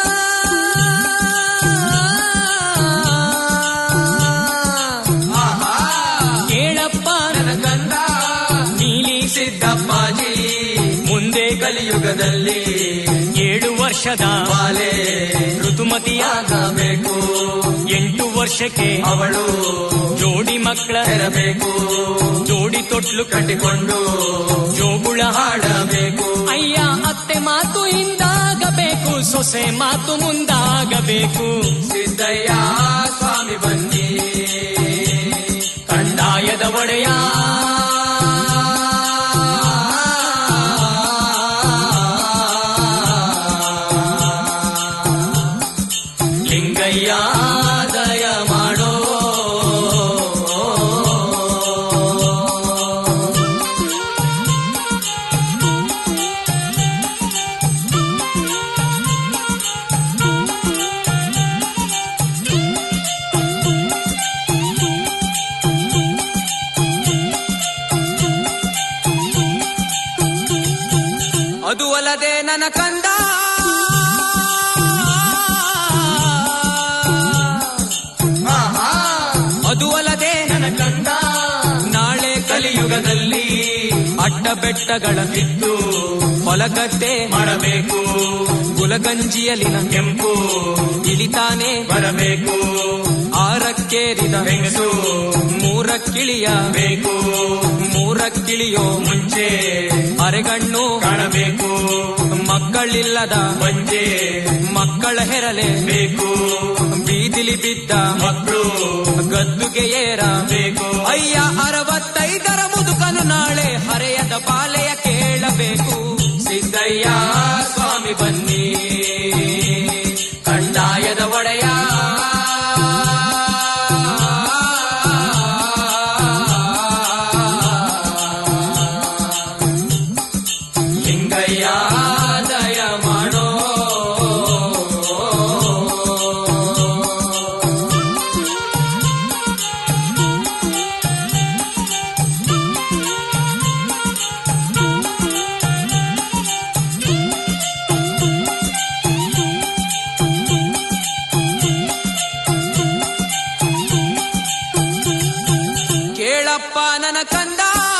ಆಹಾ. ಕೇಳಪ್ಪ ನನ್ನ ಕಂದ ನೀಲಿ ಸಿದ್ದಪ್ಪಾಜಿ ಮುಂದೆ ಕಲಿಯುಗದಲ್ಲಿ ಏಳು ವರ್ಷದ ಬಾಲೆ ಋತುಮತಿಯಾಗಬೇಕು ಎಂಟು ವರ್ಷಕ್ಕೆ ಅವಳು ಜೋಡಿ ಮಕ್ಕಳ ಹೆರಬೇಕು ಜೋಡಿ ತೊಟ್ಲು ಕಟ್ಟಿಕೊಂಡು ಜೋಗುಳ ಹಾಡಬೇಕು ಅಯ್ಯ ಅತ್ತೆ ಮಾತು ಹಿಂದಾಗಬೇಕು ಸೊಸೆ ಮಾತು ಮುಂದಾಗಬೇಕು ಸಿದ್ದಯ್ಯ ಸ್ವಾಮಿ ಬನ್ನಿ ಕಂದಾಯದ ಒಡೆಯ ಲಿಂಗಯ್ಯ ದಯ ಮಾಡೋ ಅದು ಅಲ್ಲದೆ ನನ್ನ ಕಂದ ಆಹಾ. ಅದು ಅಲ್ಲದೆ ನನ್ನ ಕಂದ ನಾಳೆ ಕಲಿಯುಗದಲ್ಲಿ ಅಡ್ಡ ಬೆಟ್ಟಗಳ ಬಿದ್ದು ಹೊಲಗದ್ದೆ ಮಾಡಬೇಕು ಗುಲಗಂಜಿಯಲಿನ ಕೆಂಪು ಇಳಿತಾನೆ ಬರಬೇಕು ಆರಕ್ಕೇರಿದ ಹೆಂಗಸು ಮೂರಕ್ಕಿಳಿಯ ಬೇಕು ಮೂರಕ್ಕಿಳಿಯೋ ಮುಂಚೆ ಅರೆಗಣ್ಣು ಕಾಣಬೇಕು ಮಕ್ಕಳಿಲ್ಲದ ಬಂಜೆ ಮಕ್ಕಳ ಹೆರಲೆ ಬೇಕು ಬೀದಿಲಿ ಬಿದ್ದ ಮಕ್ಕಳು ಗದ್ದುಗೆ ಏರ ಬೇಕು ಅಯ್ಯ ಅರವತ್ತೈದರ ಮುದುಕನು ನಾಳೆ ಹರೆಯದ ಬಾಲೆಯ ಕೇಳಬೇಕು ಸಿದ್ದಯ್ಯ ಸ್ವಾಮಿ ಬನ್ನಿ ಕಂದಾಯದ ಒಡೆಯ ಲಿಂಗಯ್ಯ ದಯ ಮಾಡೋ ಕೇಳಪ್ಪ ನನ್ನ ಕಂದ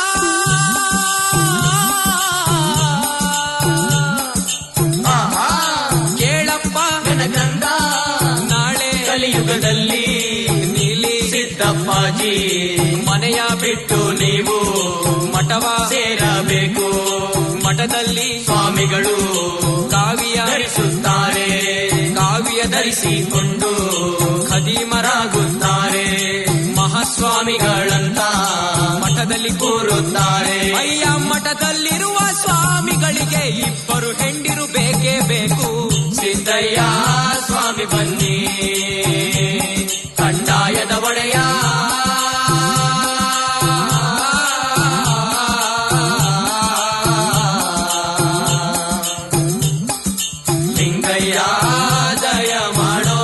ಕೇಳಪ್ಪ ನನ್ನ ಕಂದ ನಾಳೆ ಕಲಿಯುಗದಲ್ಲಿ ನೀಲಿ ಸಿದ್ದಪ್ಪಾಜಿ ಮನೆಯ ಬಿಟ್ಟು ನೀವು ಮಠವ ಸೇರಬೇಕು ಮಠದಲ್ಲಿ ಸ್ವಾಮಿಗಳು ಕಾವಿಯ ಧರಿಸುತ್ತಾರೆ ಕಾವಿಯ ಧರಿಸಿ ಧರಿಸಿಕೊಂಡು ಖದೀಮರಾಗುತ್ತಾರೆ ಮಹಾಸ್ವಾಮಿಗಳಂತ ಮಠದಲ್ಲಿ ಕೂರುತ್ತಾರೆ ಅಯ್ಯ ಮಠದಲ್ಲಿರುವ ಸ್ವಾಮಿಗಳಿಗೆ ಇಬ್ಬರು ಹೆಂಡಿರು ಬೇಕೇ ಬೇಕು ಸಿದ್ದಯ್ಯ ಸ್ವಾಮಿ ಬನ್ನಿ ಕಂದಾಯದ ಒಡೆಯ ಲಿಂಗಯ್ಯ ದಯ ಮಾಡೋ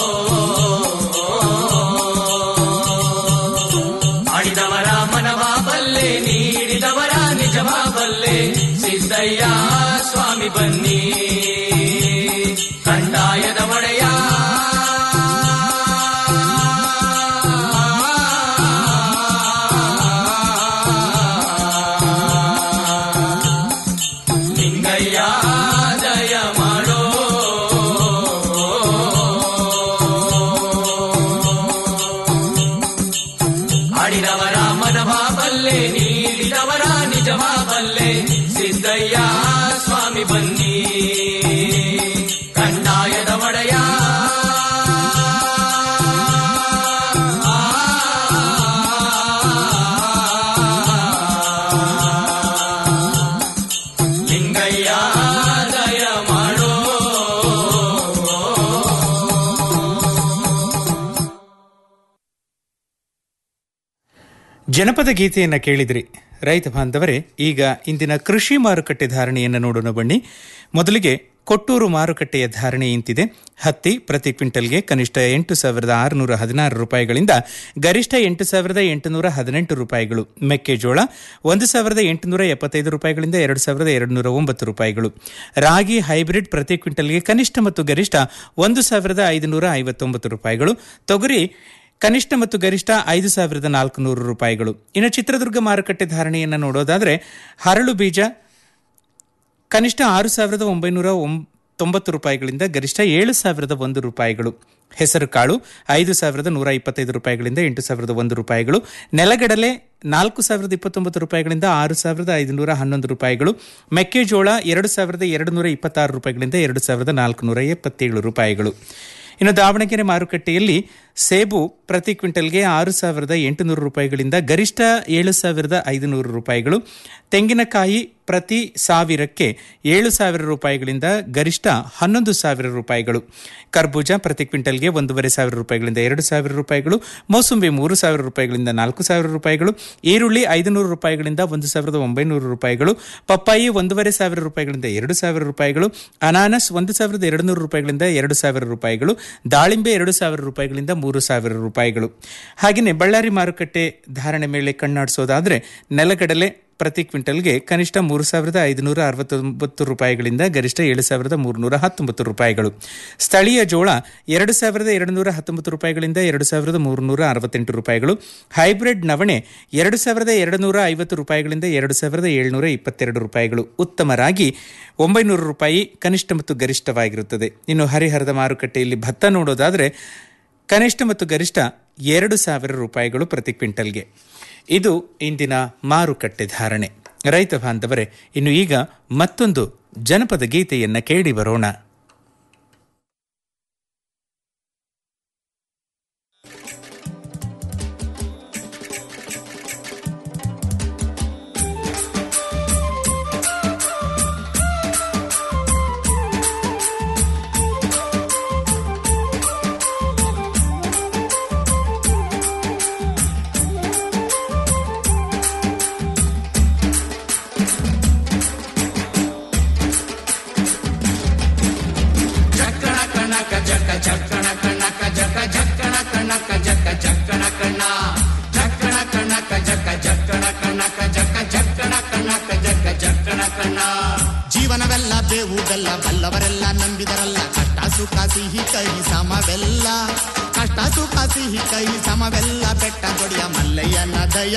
ಆಡಿದವರ ಮನವ ಬಲ್ಲೆ ನೀಡಿದವರ ನಿಜವ ಬಲ್ಲೆ ಸಿದ್ದಯ್ಯ ಸ್ವಾಮಿ ಬನ್ನಿ ಕಂದಾಯದ ಒಡೆಯ ಲಿಂಗಯ್ಯ ದಯ ಮಾಡೋ ಆಡಿದವರ ಮನವ ಬಲ್ಲೆ ನೀಡಿದವರ ನಿಜವ ಬಲ್ಲೆ ಸಿದ್ದಯ್ಯ ಸ್ವಾಮಿ ಬನ್ನಿ ಕಂದಾಯದ ಒಡೆಯ ಲಿಂಗಯ್ಯ ದಯ ಮಾಡೋ ಜನಪದ ಗೀತೆಯನ್ನು ಕೇಳಿದ್ರಿ ರೈತ ಬಾಂಧವರೇ ಈಗ ಇಂದಿನ ಕೃಷಿ ಮಾರುಕಟ್ಟೆ ಧಾರಣೆಯನ್ನು ನೋಡೋಣ ಬನ್ನಿ ಮೊದಲಿಗೆ ಕೊಟ್ಟೂರು ಮಾರುಕಟ್ಟೆಯ ಧಾರಣೆ ಇಂತಿದೆ ಹತ್ತಿ ಪ್ರತಿ ಕ್ವಿಂಟಲ್ಗೆ ಕನಿಷ್ಠ ಎಂಟು ಸಾವಿರದ ಆರುನೂರ ಹದಿನಾರು ರೂಪಾಯಿಗಳಿಂದ ಗರಿಷ್ಠ ಎಂಟು ಸಾವಿರದ ಎಂಟುನೂರ ಹದಿನೆಂಟು ರೂಪಾಯಿಗಳು ಮೆಕ್ಕೆಜೋಳ ಒಂದು ಸಾವಿರದ ಎಂಟುನೂರ ಎಪ್ಪತ್ತೈದು ರೂಪಾಯಿಗಳಿಂದ ಎರಡು ಸಾವಿರದ ಎರಡುನೂರ ಒಂಬತ್ತು ರೂಪಾಯಿಗಳು ರಾಗಿ ಹೈಬ್ರಿಡ್ ಪ್ರತಿ ಕ್ವಿಂಟಲ್ಗೆ ಕನಿಷ್ಠ ಮತ್ತು ಗರಿಷ್ಠ ಒಂದು ಸಾವಿರದ ಐದುನೂರ ಐವತ್ತೊಂಬತ್ತು ರೂಪಾಯಿಗಳು ತೊಗರಿ ಕನಿಷ್ಠ ಮತ್ತು ಗರಿಷ್ಠ ಐದು ಸಾವಿರದ ನಾಲ್ಕುನೂರು ರೂಪಾಯಿಗಳು ಇನ್ನು ಚಿತ್ರದುರ್ಗ ಮಾರುಕಟ್ಟೆ ಧಾರಣೆಯನ್ನು ನೋಡೋದಾದರೆ ಹರಳು ಬೀಜ ಕನಿಷ್ಠ ಆರು ಸಾವಿರದ ಒಂಬೈನೂರ ಒಂ ತೊಂಬತ್ತು ರೂಪಾಯಿಗಳಿಂದ ಗರಿಷ್ಠ ಏಳು ಸಾವಿರದ ಒಂದು ರೂಪಾಯಿಗಳು ಹೆಸರು ಕಾಳು ಐದು ಸಾವಿರದ ನೂರ ಇಪ್ಪತ್ತೈದು ರೂಪಾಯಿಗಳಿಂದ ಎಂಟು ಸಾವಿರದ ಒಂದು ರೂಪಾಯಿಗಳು ನೆಲಗಡಲೆ ನಾಲ್ಕು ಸಾವಿರದ ಇಪ್ಪತ್ತೊಂಬತ್ತು ರೂಪಾಯಿಗಳಿಂದ ಆರು ಸಾವಿರದ ಐದುನೂರ ಹನ್ನೊಂದು ರೂಪಾಯಿಗಳು ಮೆಕ್ಕೆಜೋಳ ಎರಡು ಸಾವಿರದ ಎರಡು ನೂರ ಇಪ್ಪತ್ತಾರು ರೂಪಾಯಿಗಳಿಂದ ಎರಡು ಸಾವಿರದ ನಾಲ್ಕುನೂರ ಎಪ್ಪತ್ತೇಳು ರೂಪಾಯಿಗಳು ಇನ್ನು ದಾವಣಗೆರೆ ಮಾರುಕಟ್ಟೆಯಲ್ಲಿ ಸೇಬು ಪ್ರತಿ ಕ್ವಿಂಟಲ್ಗೆ ಆರು ಸಾವಿರದ ಎಂಟುನೂರು ರೂಪಾಯಿಗಳಿಂದ ಗರಿಷ್ಠ ಏಳು ಸಾವಿರದ ಐದುನೂರು ರೂಪಾಯಿಗಳು ತೆಂಗಿನಕಾಯಿ ಪ್ರತಿ ಸಾವಿರಕ್ಕೆ ಏಳು ಸಾವಿರ ರೂಪಾಯಿಗಳಿಂದ ಗರಿಷ್ಠ ಹನ್ನೊಂದು ಸಾವಿರ ರೂಪಾಯಿಗಳು ಕರ್ಬೂಜ ಪ್ರತಿ ಕ್ವಿಂಟಲ್ಗೆ ಒಂದೂವರೆ ಸಾವಿರ ರೂಪಾಯಿಗಳಿಂದ ಎರಡು ಸಾವಿರ ರೂಪಾಯಿಗಳು ಮೋಸಂಬಿ ಮೂರು ಸಾವಿರ ರೂಪಾಯಿಗಳಿಂದ ನಾಲ್ಕು ಸಾವಿರ ರೂಪಾಯಿಗಳು ಈರುಳ್ಳಿ ಐದುನೂರು ರೂಪಾಯಿಗಳಿಂದ ಒಂದು ಸಾವಿರದ ಒಂಬೈನೂರು ರೂಪಾಯಿಗಳು ಪಪ್ಪಾಯಿ ಒಂದೂವರೆ ಸಾವಿರ ರೂಪಾಯಿಗಳಿಂದ ಎರಡು ಸಾವಿರ ರೂಪಾಯಿಗಳು ಅನಾನಸ್ ಒಂದು ಸಾವಿರದ ಎರಡು ನೂರು ರೂಪಾಯಿಗಳಿಂದ ಎರಡು ಸಾವಿರ ರೂಪಾಯಿಗಳು ದಾಳಿಂಬೆ ಎರಡು ಸಾವಿರ ರೂಪಾಯಿಗಳಿಂದ ಮೂರು ಸಾವಿರ ರೂಪಾಯಿಗಳು ಹಾಗೆಯೇ ಬಳ್ಳಾರಿ ಮಾರುಕಟ್ಟೆ ಧಾರಣೆ ಮೇಲೆ ಕಣ್ಣಾಡಿಸೋದಾದರೆ ನೆಲಗಡಲೆ ಪ್ರತಿ ಕ್ವಿಂಟಲ್ಗೆ ಕನಿಷ್ಠ ಮೂರು ಸಾವಿರದ ಐದುನೂರ ಅರವತ್ತೊಂಬತ್ತು ರೂಪಾಯಿಗಳಿಂದ ಗರಿಷ್ಠ ಏಳು ಸಾವಿರದ ಮೂರುನೂರ ಹತ್ತೊಂಬತ್ತು ರೂಪಾಯಿಗಳು ಸ್ಥಳೀಯ ಜೋಳ ಎರಡು ಸಾವಿರದ ಎರಡು ನೂರ ಹತ್ತೊಂಬತ್ತು ರೂಪಾಯಿಗಳಿಂದ ಎರಡು ಸಾವಿರದ ಮೂರುನೂರ ಅರವತ್ತೆಂಟು ರೂಪಾಯಿಗಳು ಹೈಬ್ರಿಡ್ ನವಣೆ ಎರಡು ಸಾವಿರದ ಎರಡು ನೂರ ಐವತ್ತು ರೂಪಾಯಿಗಳಿಂದ ಎರಡು ಸಾವಿರದ ಏಳುನೂರ ಇಪ್ಪತ್ತೆರಡು ರೂಪಾಯಿಗಳು ಉತ್ತಮ ರಾಗಿ ಒಂಬೈನೂರು ರೂಪಾಯಿ ಕನಿಷ್ಠ ಮತ್ತು ಗರಿಷ್ಠವಾಗಿರುತ್ತದೆ ಇನ್ನು ಹರಿಹರದ ಮಾರುಕಟ್ಟೆಯಲ್ಲಿ ಭತ್ತ ನೋಡೋದಾದರೆ ಕನಿಷ್ಠ ಮತ್ತು ಗರಿಷ್ಠ ಎರಡು ಸಾವಿರ ರೂಪಾಯಿಗಳು ಪ್ರತಿ ಕ್ವಿಂಟಲ್ಗೆ ಇದು ಇಂದಿನ ಮಾರುಕಟ್ಟೆ ಧಾರಣೆ ರೈತ ಬಾಂಧವರೇ ಇನ್ನು ಈಗ ಮತ್ತೊಂದು ಜನಪದ ಗೀತೆಯನ್ನ ಕೇಳಿ ಬರೋಣ ಜಕ್ಕಣ ಕಣಕ ಜಕ್ಕ ಜಕ್ಕಣ ಕಣಕ ಜಕ್ಕ ಜಕ್ಕಣ ಕಣಕ ಜಕ್ಕ ಜಕ್ಕಣ ಕಣ್ಣ ಜಕ್ಕಣ ಕಣಕ ಜಕ್ಕ ಜಕ್ಕಣ ಕಣಕ ಜಕ್ಕ ಜಕ್ಕಣ ಕಣಕ ಜಕ್ಕ ಜಕ್ಕಣ ಕಣ್ಣ ಜೀವನವೆಲ್ಲ ಬೇವು ಬೆಲ್ಲ ಬಲ್ಲವರೆಲ್ಲ ನಂಬಿದರಲ್ಲ ಕಷ್ಟ ಸುಖ ಸಿಹಿ ಕೈ ಸಮವೆಲ್ಲ ಕಷ್ಟ ಸುಖ ಸಿಹಿ ಕೈ ಸಮವೆಲ್ಲ ಬೆಟ್ಟ ಕೊಡಿಯ ಮಲ್ಲಯ್ಯನ ದಯ